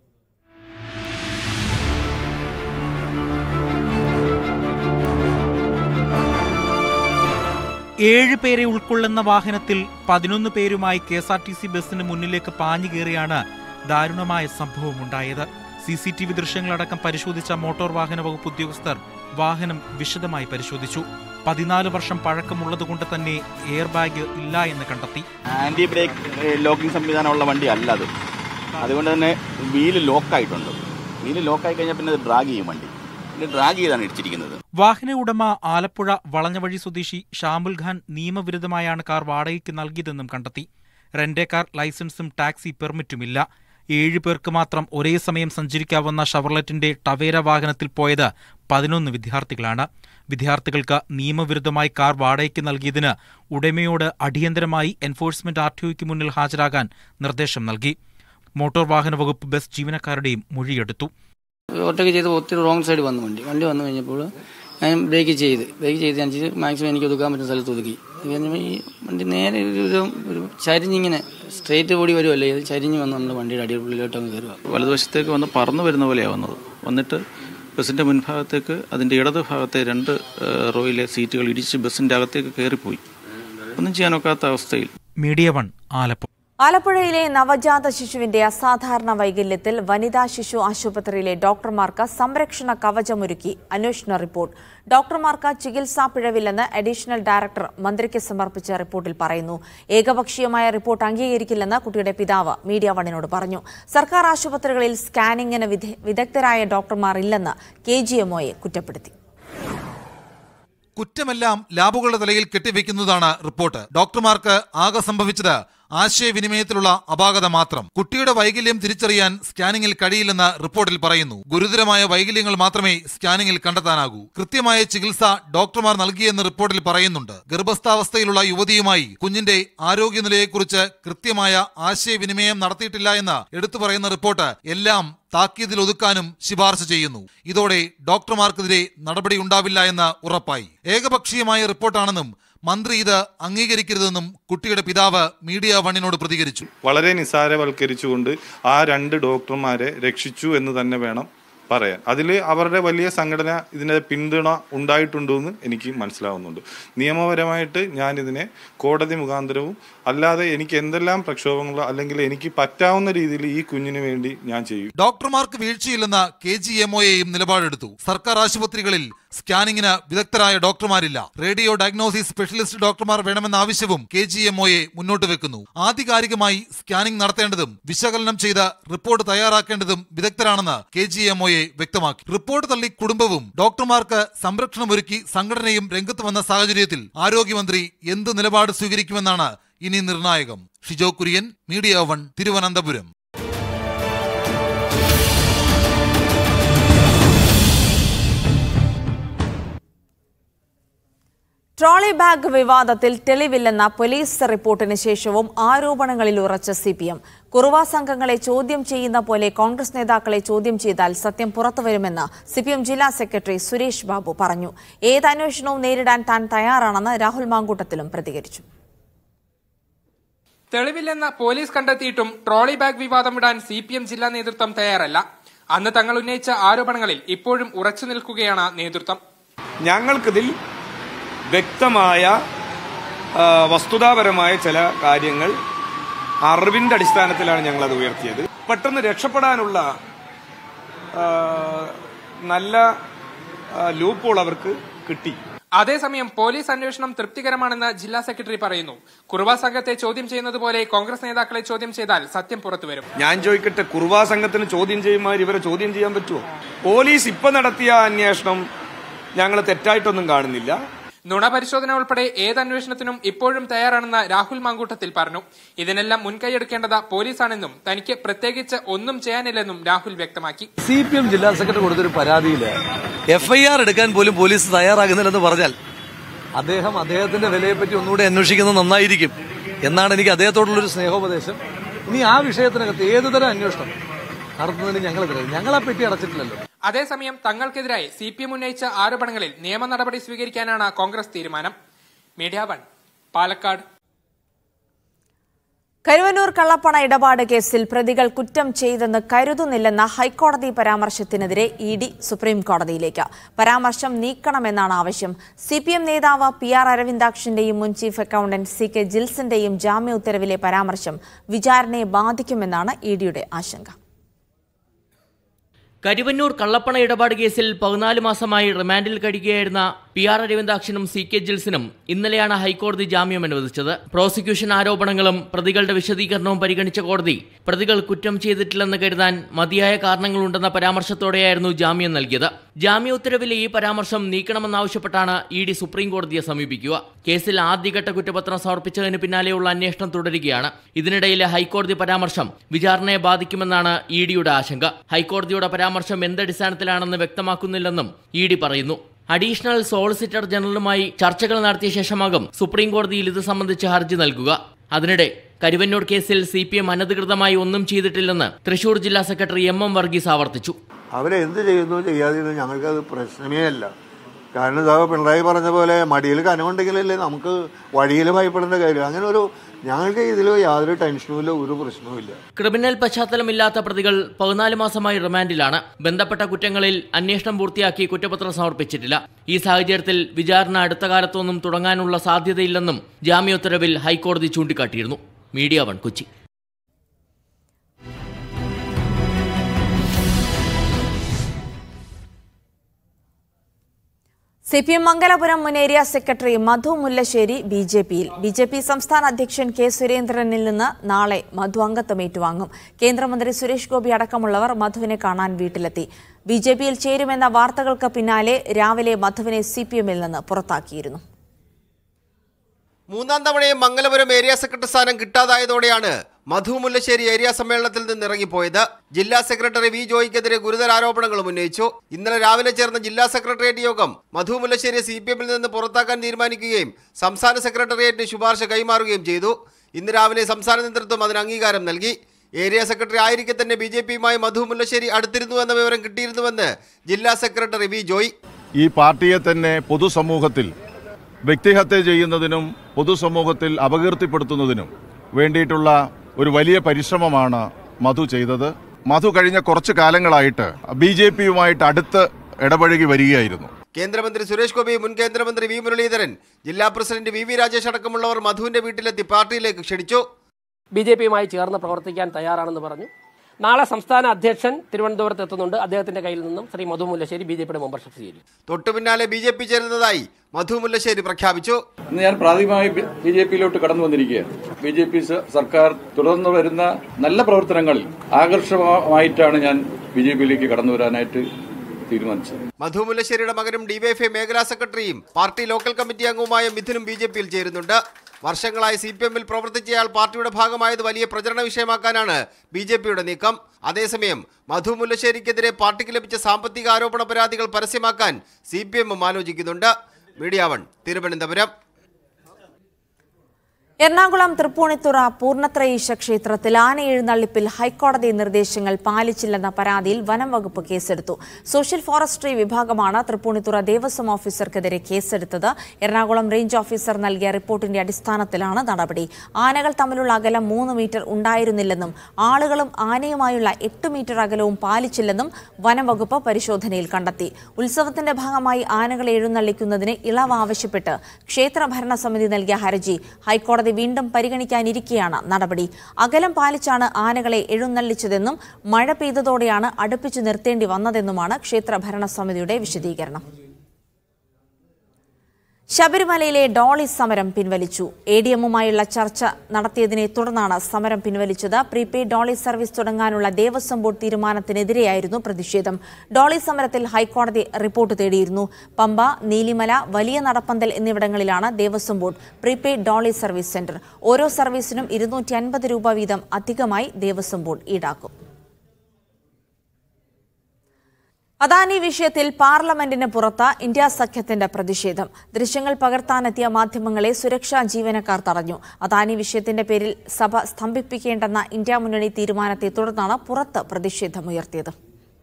S7: ഏഴ് പേരെ ഉൾക്കൊള്ളുന്ന വാഹനത്തിൽ പതിനൊന്ന് പേരുമായി K S R T C ബസിന് മുന്നിലേക്ക് പാഞ്ഞു കയറിയാണ് ദാരുണമായ സംഭവമുണ്ടായത് സി സി ടി വി ദൃശ്യങ്ങളടക്കം പരിശോധിച്ച മോട്ടോർ വാഹന വകുപ്പ് ഉദ്യോഗസ്ഥർ വാഹനം വിശദമായി പരിശോധിച്ചു പതിനാല് വർഷം പഴക്കമുള്ളതുകൊണ്ട് തന്നെ എയർ ബാഗ് ഇല്ല എന്ന് കണ്ടെത്തി
S8: ആന്റി ബ്രേക്ക് ഏഹ്, ലോക്കിംഗ് സംവിധാനമുള്ള വണ്ടി അല്ല അത് അതുകൊണ്ട് തന്നെ വീല് ലോക്കായിട്ടുണ്ട് വീല് ലോക്കായി കഴിഞ്ഞാൽ പിന്നെ അത് ഡ്രാഗ് ചെയ്യും വണ്ടി പിന്നെ ഡ്രാഗ് ചെയ്താണ് ഇടിച്ചിരിക്കുന്നത്
S7: വാഹന ഉടമ ആലപ്പുഴ വളഞ്ഞവഴി സ്വദേശി ഷാമുൽ ഖാൻ നിയമവിരുദ്ധമായാണ് കാർ വാടകയ്ക്ക് നൽകിയതെന്നും കണ്ടെത്തി റെന്റേ കാർ ലൈസൻസും ടാക്സി പെർമിറ്റുമില്ല ഏഴ് പേർക്ക് മാത്രം ഒരേ സമയം സഞ്ചരിക്കാവുന്ന ഷവർലറ്റിന്റെ ടവേര വാഹനത്തിൽ പോയത് പതിനൊന്ന് വിദ്യാർത്ഥികളാണ് വിദ്യാർത്ഥികൾക്ക് നിയമവിരുദ്ധമായി കാർ വാടകയ്ക്ക് നൽകിയതിന് ഉടമയോട് അടിയന്തരമായി എൻഫോഴ്സ്മെന്റ് ആർ ടി ഒയ്ക്ക് മുന്നിൽ ഹാജരാകാൻ നിർദ്ദേശം നൽകി മോട്ടോർ വാഹന വകുപ്പ് ബസ് ജീവനക്കാരുടെയും മൊഴിയെടുത്തു
S9: ഓവർടേക്ക് ചെയ്ത് ഒത്തിരി റോങ് സൈഡ് വന്നു വണ്ടി വണ്ടി വന്നു കഴിഞ്ഞപ്പോൾ ഞാൻ ബ്രേക്ക് ചെയ്ത് ബ്രേക്ക് ചെയ്ത് അനുസരിച്ച് മാക്സിമം എനിക്ക് ഒതുക്കാൻ പറ്റുന്ന സ്ഥലത്ത് ഒതുക്കി ഇത് കഴിഞ്ഞപ്പോൾ ഈ വണ്ടി നേരെ ഒരു ഒരു ഒരു ചരിഞ്ഞിങ്ങനെ സ്ട്രേറ്റ് ഓടി വരുമല്ലേ ഇത് ചരിഞ്ഞ് വന്ന് നമ്മുടെ വണ്ടിയുടെ അടിയുള്ളിലോട്ട് അങ്ങ് കയറുക
S8: വലതുവശത്തേക്ക് വന്ന് പറന്നു വരുന്ന പോലെയാണ് വന്നത് വന്നിട്ട് ബസ്സിന്റെ മുൻഭാഗത്തേക്ക് അതിന്റെ ഇടത് ഭാഗത്തെ രണ്ട് ഏഹ്, റോയിലെ സീറ്റുകൾ ഇടിച്ച് ബസ്സിന്റെ അകത്തേക്ക് കയറിപ്പോയി ഒന്നും ചെയ്യാനൊക്കാത്ത അവസ്ഥയിൽ
S7: മീഡിയ വൺ ആലപ്പുഴ
S1: ആലപ്പുഴയിലെ നവജാത ശിശുവിന്റെ അസാധാരണ വൈകല്യത്തിൽ വനിതാ ശിശു ആശുപത്രിയിലെ ഡോക്ടർമാർക്ക് സംരക്ഷണ കവചമൊരുക്കി അന്വേഷണ റിപ്പോർട്ട് ഡോക്ടർമാർക്ക് ചികിത്സാ പിഴവില്ലെന്ന് അഡീഷണൽ ഡയറക്ടർ മന്ത്രിക്ക് സമർപ്പിച്ച റിപ്പോർട്ടിൽ പറയുന്നു ഏകപക്ഷീയമായ റിപ്പോർട്ട് അംഗീകരിക്കില്ലെന്ന് കുട്ടിയുടെ പിതാവ് മീഡിയ വണ്ണിനോട് പറഞ്ഞു സർക്കാർ ആശുപത്രികളിൽ സ്കാനിങ്ങിന് വിദ- വിദഗ്ധരായ ഡോക്ടർമാർ ഇല്ലെന്ന് കെ ജി എംഒയെ കുറ്റപ്പെടുത്തി
S10: കുറ്റമെല്ലാം ലാബുകളുടെ തലയിൽ കെട്ടിവെക്കുന്നതാണ് റിപ്പോർട്ട് ഡോക്ടർമാർക്ക് ആകെ സംഭവിച്ചത് ആശയവിനിമയത്തിലുള്ള അപാകത മാത്രം കുട്ടിയുടെ വൈകല്യം തിരിച്ചറിയാൻ സ്കാനിങ്ങിൽ കഴിയില്ലെന്ന് റിപ്പോർട്ടിൽ പറയുന്നു ഗുരുതരമായ വൈകല്യങ്ങൾ മാത്രമേ സ്കാനിങ്ങിൽ കണ്ടെത്താനാകൂ കൃത്യമായ ചികിത്സ ഡോക്ടർമാർ നൽകിയെന്ന് റിപ്പോർട്ടിൽ പറയുന്നുണ്ട് ഗർഭസ്ഥാവസ്ഥയിലുള്ള യുവതിയുമായി കുഞ്ഞിന്റെ ആരോഗ്യനിലയെക്കുറിച്ച് കൃത്യമായ ആശയവിനിമയം നടത്തിയിട്ടില്ല എന്ന് എടുത്തു പറയുന്ന റിപ്പോർട്ട് എല്ലാം താക്കീതിൽ ഒതുക്കാനും ശുപാർശ ചെയ്യുന്നു ഇതോടെ ഡോക്ടർമാർക്കെതിരെ നടപടിയുണ്ടാവില്ല എന്ന് ഉറപ്പായി ഏകപക്ഷീയമായ റിപ്പോർട്ടാണെന്നും മന്ത്രി ഇത് അംഗീകരിക്കരുതെന്നും കുട്ടിയുടെ പിതാവ് മീഡിയ വണ്ണിനോട് പ്രതികരിച്ചു
S11: വളരെ നിസ്സാരവൽക്കരിച്ചുകൊണ്ട് ആ രണ്ട് ഡോക്ടർമാരെ രക്ഷിച്ചു എന്ന് തന്നെ വേണം പറയാൻ അതിൽ അവരുടെ വലിയ സംഘടന ഇതിനെ പിന്തുണ ഉണ്ടായിട്ടുണ്ടോ എന്ന് എനിക്ക് മനസ്സിലാവുന്നുണ്ട് നിയമപരമായിട്ട് ഞാൻ ഇതിനെ കോടതി മുഖാന്തരവും അല്ലാതെ എനിക്ക് എന്തെല്ലാം പ്രക്ഷോഭങ്ങളോ അല്ലെങ്കിൽ എനിക്ക് പറ്റാവുന്ന രീതിയിൽ ഈ കുഞ്ഞിന് വേണ്ടി ഞാൻ ചെയ്യും
S10: ഡോക്ടർമാർക്ക് വീഴ്ചയില്ലെന്ന കെ ജി എം ഒയെയും നിലപാടെടുത്തു സർക്കാർ ആശുപത്രികളിൽ സ്കാനിങ്ങിന് വിദഗ്ധരായ ഡോക്ടർമാരില്ല റേഡിയോ ഡയഗ്നോസിസ് സ്പെഷ്യലിസ്റ്റ് ഡോക്ടർമാർ വേണമെന്ന ആവശ്യവും കെ ജി എം ഒയെ മുന്നോട്ട് വെക്കുന്നു ആധികാരികമായി സ്കാനിംഗ് നടത്തേണ്ടതും വിശകലനം ചെയ്ത് റിപ്പോർട്ട് തയ്യാറാക്കേണ്ടതും വിദഗ്ധരാണെന്ന് കെ ജി എം ഒയെ വ്യക്തമാക്കി റിപ്പോർട്ട് തള്ളി കുടുംബവും ഡോക്ടർമാർക്ക് സംരക്ഷണമൊരുക്കി സംഘടനയും രംഗത്ത് വന്ന സാഹചര്യത്തിൽ ആരോഗ്യമന്ത്രി എന്ത് നിലപാട് സ്വീകരിക്കുമെന്നാണ് ഇനി നിർണായകം Shijo Kurian Media One Thiruvananthapuram
S1: trolley bag വിവാദത്തിൽ തെളിവില്ലെന്ന പോലീസ് റിപ്പോർട്ടിന് ശേഷവും ആരോപണങ്ങളിൽ ഉറച്ച സി പി എം കുറുവ സംഘങ്ങളെ ചോദ്യം ചെയ്യുന്ന പോലെ കോൺഗ്രസ് നേതാക്കളെ ചോദ്യം ചെയ്താൽ സത്യം പുറത്തുവരുമെന്ന് സി പി എം ജില്ലാ സെക്രട്ടറി സുരേഷ് ബാബു പറഞ്ഞു ഏത് അന്വേഷണവും നേരിടാൻ താൻ തയ്യാറാണെന്ന് രാഹുൽ മാങ്കൂട്ടത്തിലും പ്രതികരിച്ചു
S12: തെളിവില്ലെന്ന് പോലീസ് കണ്ടെത്തിയിട്ടും ട്രോളി ബാഗ് വിവാദം വിടാൻ സി പി എം ജില്ലാ നേതൃത്വം തയ്യാറല്ല അന്ന് തങ്ങൾ ഉന്നയിച്ച ആരോപണങ്ങളിൽ ഇപ്പോഴും ഉറച്ചു നിൽക്കുകയാണ് നേതൃത്വം
S13: ഞങ്ങൾക്കിതിൽ വ്യക്തമായ ആ, വസ്തുതാപരമായ ചില കാര്യങ്ങൾ അറിവിന്റെ അടിസ്ഥാനത്തിലാണ് ഞങ്ങൾ അത് ഉയർത്തിയത് പെട്ടെന്ന് രക്ഷപ്പെടാനുള്ള ആ, നല്ല ലൂപ്പോൾ അവർക്ക് കിട്ടി
S12: അതേസമയം പോലീസ് അന്വേഷണം തൃപ്തികരമാണെന്ന് ജില്ലാ സെക്രട്ടറി പറയുന്നു കുറുവ സംഘത്തെ ചോദ്യം ചെയ്യുന്നത് പോലെ കോൺഗ്രസ് നേതാക്കളെ ചോദ്യം ചെയ്താൽ സത്യം പുറത്തുവരും
S13: ഞാൻ ചോദിക്കട്ടെ കുർവാ സംഘത്തിന് ചോദ്യം ചെയ്യുമാർ ഇവരെ ചോദ്യം ചെയ്യാൻ പറ്റുമോ പോലീസ് ഇപ്പൊ നടത്തിയ അന്വേഷണം ഞങ്ങൾ തെറ്റായിട്ടൊന്നും കാണുന്നില്ല
S12: നുണ പരിശോധന ഉൾപ്പെടെ ഏത് അന്വേഷണത്തിനും ഇപ്പോഴും തയ്യാറാണെന്ന് രാഹുൽ മാങ്കൂട്ടത്തിൽ പറഞ്ഞു ഇതിനെല്ലാം മുൻകൈയെടുക്കേണ്ടത് പോലീസാണെന്നും തനിക്ക് പ്രത്യേകിച്ച് ഒന്നും ചെയ്യാനില്ലെന്നും രാഹുൽ വ്യക്തമാക്കി
S14: സി പി എം ജില്ലാ സെക്രട്ടറി കൊടുത്തൊരു പരാതിയിൽ എഫ് ഐ ആർ എടുക്കാൻ പോലും പോലീസ് തയ്യാറാകുന്നില്ലെന്ന് പറഞ്ഞാൽ അദ്ദേഹം അദ്ദേഹത്തിന്റെ വിലയെപ്പറ്റി ഒന്നുകൂടെ അന്വേഷിക്കുന്നത് നന്നായിരിക്കും എന്നാണ് എനിക്ക് അദ്ദേഹത്തോടുള്ളൊരു സ്നേഹോപദേശം ഇനി ആ വിഷയത്തിനകത്ത് ഏതുതരം അന്വേഷണം നടത്തുന്നതിന് ഞങ്ങൾ തരാം ഞങ്ങളെ പെറ്റി അടച്ചിട്ടില്ലല്ലോ
S12: അതേസമയം തങ്ങൾക്കെതിരായി സി പി എം ഉന്നയിച്ച ആരോപണങ്ങളിൽ നിയമ നടപടി സ്വീകരിക്കാനാണ് കോൺഗ്രസ് തീരുമാനം മീഡിയ വൺ പാലക്കാട്
S1: കരുവന്നൂർ കള്ളപ്പണ ഇടപാട് കേസിൽ പ്രതികൾ കുറ്റം ചെയ്തെന്ന് കരുതുന്നില്ലെന്ന ഹൈക്കോടതി പരാമർശത്തിനെതിരെ ഇ ഡി സുപ്രീം കോടതിയിലേക്ക് പരാമർശം നീക്കണമെന്നാണ് ആവശ്യം സി പി എം നേതാവ് പി ആർ അരവിന്ദാക്ഷന്റെയും മുൻ ചീഫ് അക്കൌണ്ടന്റ് സി കെ ജിൽസന്റെയും ജാമ്യ ഉത്തരവിലെ പരാമർശം വിചാരണയെ ബാധിക്കുമെന്നാണ് ഇ ഡിയുടെ ആശങ്ക
S15: കരുവന്നൂർ കള്ളപ്പണ ഇടപാട് കേസിൽ പതിനാല് മാസമായി റിമാൻഡിൽ കഴിയുകയായിരുന്ന പി ആർ അരവിന്ദാക്ഷനും സി കെ ജിൽസിനും ഇന്നലെയാണ് ഹൈക്കോടതി ജാമ്യം അനുവദിച്ചത് പ്രോസിക്യൂഷൻ ആരോപണങ്ങളും പ്രതികളുടെ വിശദീകരണവും പരിഗണിച്ച കോടതി പ്രതികൾ കുറ്റം ചെയ്തിട്ടില്ലെന്ന് കരുതാൻ മതിയായ കാരണങ്ങളുണ്ടെന്ന പരാമർശത്തോടെയായിരുന്നു ജാമ്യം നൽകിയത് ജാമ്യ ഉത്തരവിലെ ഈ പരാമർശം നീക്കണമെന്നാവശ്യപ്പെട്ടാണ് ഇ ഡി സുപ്രീം കോടതിയെ സമീപിക്കുക കേസിൽ ആദ്യഘട്ട കുറ്റപത്രം സമർപ്പിച്ചതിന് പിന്നാലെയുള്ള അന്വേഷണം തുടരുകയാണ് ഇതിനിടയിലെ ഹൈക്കോടതി പരാമർശം വിചാരണയെ ബാധിക്കുമെന്നാണ് ഇ ഡിയുടെ ആശങ്ക ഹൈക്കോടതിയുടെ പരാമർശം എന്തടിസ്ഥാനത്തിലാണെന്ന് വ്യക്തമാക്കുന്നില്ലെന്നും ഇ ഡി പറയുന്നു അഡീഷണൽ സോളിസിറ്റർ ജനറലുമായി ചർച്ചകൾ നടത്തിയ ശേഷമാകും സുപ്രീം കോടതിയിൽ ഇത് സംബന്ധിച്ച് ഹർജി നൽകുക അതിനിടെ കരുവന്നൂർ കേസിൽ സി പി എം അനധികൃതമായി ഒന്നും ചെയ്തിട്ടില്ലെന്ന് തൃശൂർ ജില്ലാ സെക്രട്ടറി എം എം വർഗീസ് ആവർത്തിച്ചു
S16: അവരെന്ത് ചെയ്യുന്നു ചെയ്യാതിരുന്നു ഞങ്ങൾക്കത് പ്രശ്നമേ അല്ല കാരണം ഇതാ പിണറായി പറഞ്ഞ പോലെ മടിയിൽ കനമുണ്ടെങ്കിലല്ലേ നമുക്ക് വഴിയിൽ ഭയപ്പെടേണ്ട കാര്യം അങ്ങനെ ഒരു ഞങ്ങൾക്ക് ഇതിൽ യാതൊരു ടെൻഷനും ഇല്ല ഒരു പ്രശ്നവും ഇല്ല
S15: ക്രിമിനൽ പശ്ചാത്തലമില്ലാത്ത പ്രതികൾ പതിനാല് മാസമായി റിമാൻഡിലാണ് ബന്ധപ്പെട്ട കുറ്റങ്ങളിൽ അന്വേഷണം പൂർത്തിയാക്കി കുറ്റപത്രം സമർപ്പിച്ചിട്ടില്ല ഈ സാഹചര്യത്തിൽ വിചാരണ അടുത്ത കാലത്തൊന്നും തുടങ്ങാനുള്ള സാധ്യതയില്ലെന്നും ജാമ്യോത്തരവിൽ ഹൈക്കോടതി ചൂണ്ടിക്കാട്ടിയിരുന്നു Media One Kochi
S1: C P M Mangalapuram മുൻ area secretary Madhu Mullassery B J പിയിൽ ബി ജെ പി സംസ്ഥാന അധ്യക്ഷൻ കെ സുരേന്ദ്രനിൽ നിന്ന് നാളെ മധു അംഗത്വം ഏറ്റുവാങ്ങും കേന്ദ്രമന്ത്രി സുരേഷ് ഗോപി അടക്കമുള്ളവർ മധുവിനെ കാണാൻ വീട്ടിലെത്തി ബി ജെ പിയിൽ ചേരുമെന്ന വാർത്തകൾക്ക് പിന്നാലെ രാവിലെ മധുവിനെ സി പി എമ്മിൽ നിന്ന് പുറത്താക്കിയിരുന്നു
S17: മൂന്നാം തവണയും മംഗലപുരം ഏരിയ സെക്രട്ടറി സ്ഥാനം കിട്ടാതായതോടെയാണ് മധു മുല്ലശ്ശേരി ഏരിയ സമ്മേളനത്തിൽ നിന്ന് ഇറങ്ങിപ്പോയത് ജില്ലാ സെക്രട്ടറി വി ജോയിക്കെതിരെ ഗുരുതര ആരോപണങ്ങളും ഉന്നയിച്ചു ഇന്നലെ രാവിലെ ചേർന്ന ജില്ലാ സെക്രട്ടേറിയറ്റ് യോഗം മധു മുല്ലശ്ശേരിയെ സി പി എമ്മിൽ നിന്ന് പുറത്താക്കാൻ തീരുമാനിക്കുകയും സംസ്ഥാന സെക്രട്ടേറിയറ്റിന് ശുപാർശ കൈമാറുകയും ചെയ്തു ഇന്ന് രാവിലെ സംസ്ഥാന നേതൃത്വം അതിന് അംഗീകാരം നൽകി ഏരിയ സെക്രട്ടറി ആയിരിക്കെ തന്നെ ബി ജെ പിയുമായി മധു മുല്ലശ്ശേരി അടുത്തിരുന്നു എന്ന വിവരം കിട്ടിയിരുന്നുവെന്ന് ജില്ലാ സെക്രട്ടറി വി ജോയ്
S18: ഈ പാർട്ടിയെ തന്നെ പൊതുസമൂഹത്തിൽ വ്യക്തിഹത്യ ചെയ്യുന്നതിനും പൊതുസമൂഹത്തിൽ അപകീർത്തിപ്പെടുത്തുന്നതിനും വേണ്ടിയിട്ടുള്ള ഒരു വലിയ പരിശ്രമമാണ് മധു ചെയ്തത് മധു കഴിഞ്ഞ കുറച്ച് കാലങ്ങളായിട്ട് ബി ജെ പിയുമായിട്ട് അടുത്ത് ഇടപഴകി വരികയായിരുന്നു
S17: കേന്ദ്രമന്ത്രി സുരേഷ് ഗോപി മുൻ കേന്ദ്രമന്ത്രി വി മുരളീധരൻ ജില്ലാ പ്രസിഡന്റ് വി വി രാജേഷ് അടക്കമുള്ളവർ മധുവിന്റെ വീട്ടിലെത്തി പാർട്ടിയിലേക്ക് ക്ഷണിച്ചു
S19: ബി ജെ പിയുമായി ചേർന്ന് പ്രവർത്തിക്കാൻ തയ്യാറാണെന്ന് പറഞ്ഞു നാളെ സംസ്ഥാന അധ്യക്ഷൻ തിരുവനന്തപുരത്ത് എത്തുന്നുണ്ട് അദ്ദേഹത്തിന്റെ കയ്യിൽ നിന്നും ശ്രീ മധു മുല്ലശ്ശേരി ബി ജെ പിയുടെ മെമ്പർഷിപ്പ് സ്വീകരിക്കും
S17: തൊട്ടു പിന്നാലെ ബി ജെ പി ചേരുന്നതായി മധു മുല്ലശ്ശേരി പ്രഖ്യാപിച്ചു
S20: ഇന്ന് ഞാൻ പ്രാഥമികമായി ബി ജെ പിയിലോട്ട് കടന്നു വന്നിരിക്കുകയാണ് ബി ജെ പി സർക്കാർ തുടർന്ന് വരുന്ന നല്ല പ്രവർത്തനങ്ങളിൽ ആകർഷകമായിട്ടാണ് ഞാൻ ബി ജെ പിയിലേക്ക് കടന്നു വരാനായിട്ട് തീരുമാനിച്ചത്
S17: മധു മുല്ലശ്ശേരിയുടെ മകനും ഡിവൈഎഫ്ഐ മേഖലാ സെക്രട്ടറിയും പാർട്ടി ലോക്കൽ കമ്മിറ്റി അംഗവുമായ മിഥുനും ബി ജെ പിയിൽ ചേരുന്നുണ്ട് വർഷങ്ങളായി സി പി എമ്മിൽ പ്രവർത്തിച്ചയാൾ പാർട്ടിയുടെ ഭാഗമായത് വലിയ പ്രചരണ വിഷയമാക്കാനാണ് ബി ജെ പിയുടെ നീക്കം അതേസമയം മധു മുല്ലശ്ശേരിക്കെതിരെ പാർട്ടിക്ക് ലഭിച്ച സാമ്പത്തിക ആരോപണ പരാതികൾ പരസ്യമാക്കാൻ സി പി എമ്മും ആലോചിക്കുന്നുണ്ട് മീഡിയ വൺ തിരുവനന്തപുരം
S1: എറണാകുളം തൃപ്പൂണിത്തുറ പൂർണ്ണത്രയീശ ക്ഷേത്രത്തിൽ ആന എഴുന്നള്ളിപ്പിൽ ഹൈക്കോടതി നിർദ്ദേശങ്ങൾ പാലിച്ചില്ലെന്ന പരാതിയിൽ വനം വകുപ്പ് കേസെടുത്തു സോഷ്യൽ ഫോറസ്ട്രി വിഭാഗമാണ് തൃപ്പൂണിത്തുറ ദേവസ്വം ഓഫീസർക്കെതിരെ കേസെടുത്തത് എറണാകുളം റേഞ്ച് ഓഫീസർ നൽകിയ റിപ്പോർട്ടിന്റെ അടിസ്ഥാനത്തിലാണ് നടപടി ആനകൾ തമ്മിലുള്ള അകലം മൂന്ന് മീറ്റർ ഉണ്ടായിരുന്നില്ലെന്നും ആളുകളും ആനയുമായുള്ള എട്ട് മീറ്റർ അകലവും പാലിച്ചില്ലെന്നും വനം വകുപ്പ് പരിശോധനയിൽ കണ്ടെത്തി ഉത്സവത്തിന്റെ ഭാഗമായി ആനകളെ എഴുന്നള്ളിക്കുന്നതിന് ഇളവ് ആവശ്യപ്പെട്ട് ക്ഷേത്ര ഭരണസമിതി നൽകിയ ഹർജി ഹൈക്കോടതി വീണ്ടും പരിഗണിക്കാനിരിക്കെയാണ് നടപടി അകലം പാലിച്ചാണ് ആനകളെ എഴുന്നള്ളിച്ചതെന്നും മഴ പെയ്തതോടെയാണ് അടുപ്പിച്ചു നിർത്തേണ്ടി വന്നതെന്നുമാണ് ക്ഷേത്ര ഭരണസമിതിയുടെ വിശദീകരണം ശബരിമലയിലെ ഡോളി സമരം പിൻവലിച്ചു എ ഡി എമ്മുമായുള്ള ചർച്ച നടത്തിയതിനെ തുടർന്നാണ് സമരം പിൻവലിച്ചത് പ്രീപെയ്ഡ് ഡോളി സർവീസ് തുടങ്ങാനുള്ള ദേവസ്വം ബോർഡ് തീരുമാനത്തിനെതിരെയായിരുന്നു പ്രതിഷേധം ഡോളി സമരത്തിൽ ഹൈക്കോടതി റിപ്പോർട്ട് തേടിയിരുന്നു പമ്പ നീലിമല വലിയ നടപ്പന്തൽ എന്നിവിടങ്ങളിലാണ് Devaswom board prepaid dolly service centre ഓരോ സർവീസിനും ഇരുന്നൂറ്റി അൻപത് രൂപ വീതം അധികമായി ദേവസ്വം ബോർഡ് ഈടാക്കും അദാനി വിഷയത്തിൽ പാർലമെന്റിന് പുറത്ത് ഇന്ത്യ സഖ്യത്തിന്റെ പ്രതിഷേധം ദൃശ്യങ്ങൾ പകർത്താനെത്തിയ മാധ്യമങ്ങളെ സുരക്ഷാ ജീവനക്കാർ തടഞ്ഞു അദാനി വിഷയത്തിന്റെ പേരിൽ സഭ സ്തംഭിപ്പിക്കേണ്ടെന്ന ഇന്ത്യ മുന്നണി തീരുമാനത്തെ തുടർന്നാണ് പുറത്ത് പ്രതിഷേധമുയർത്തിയത്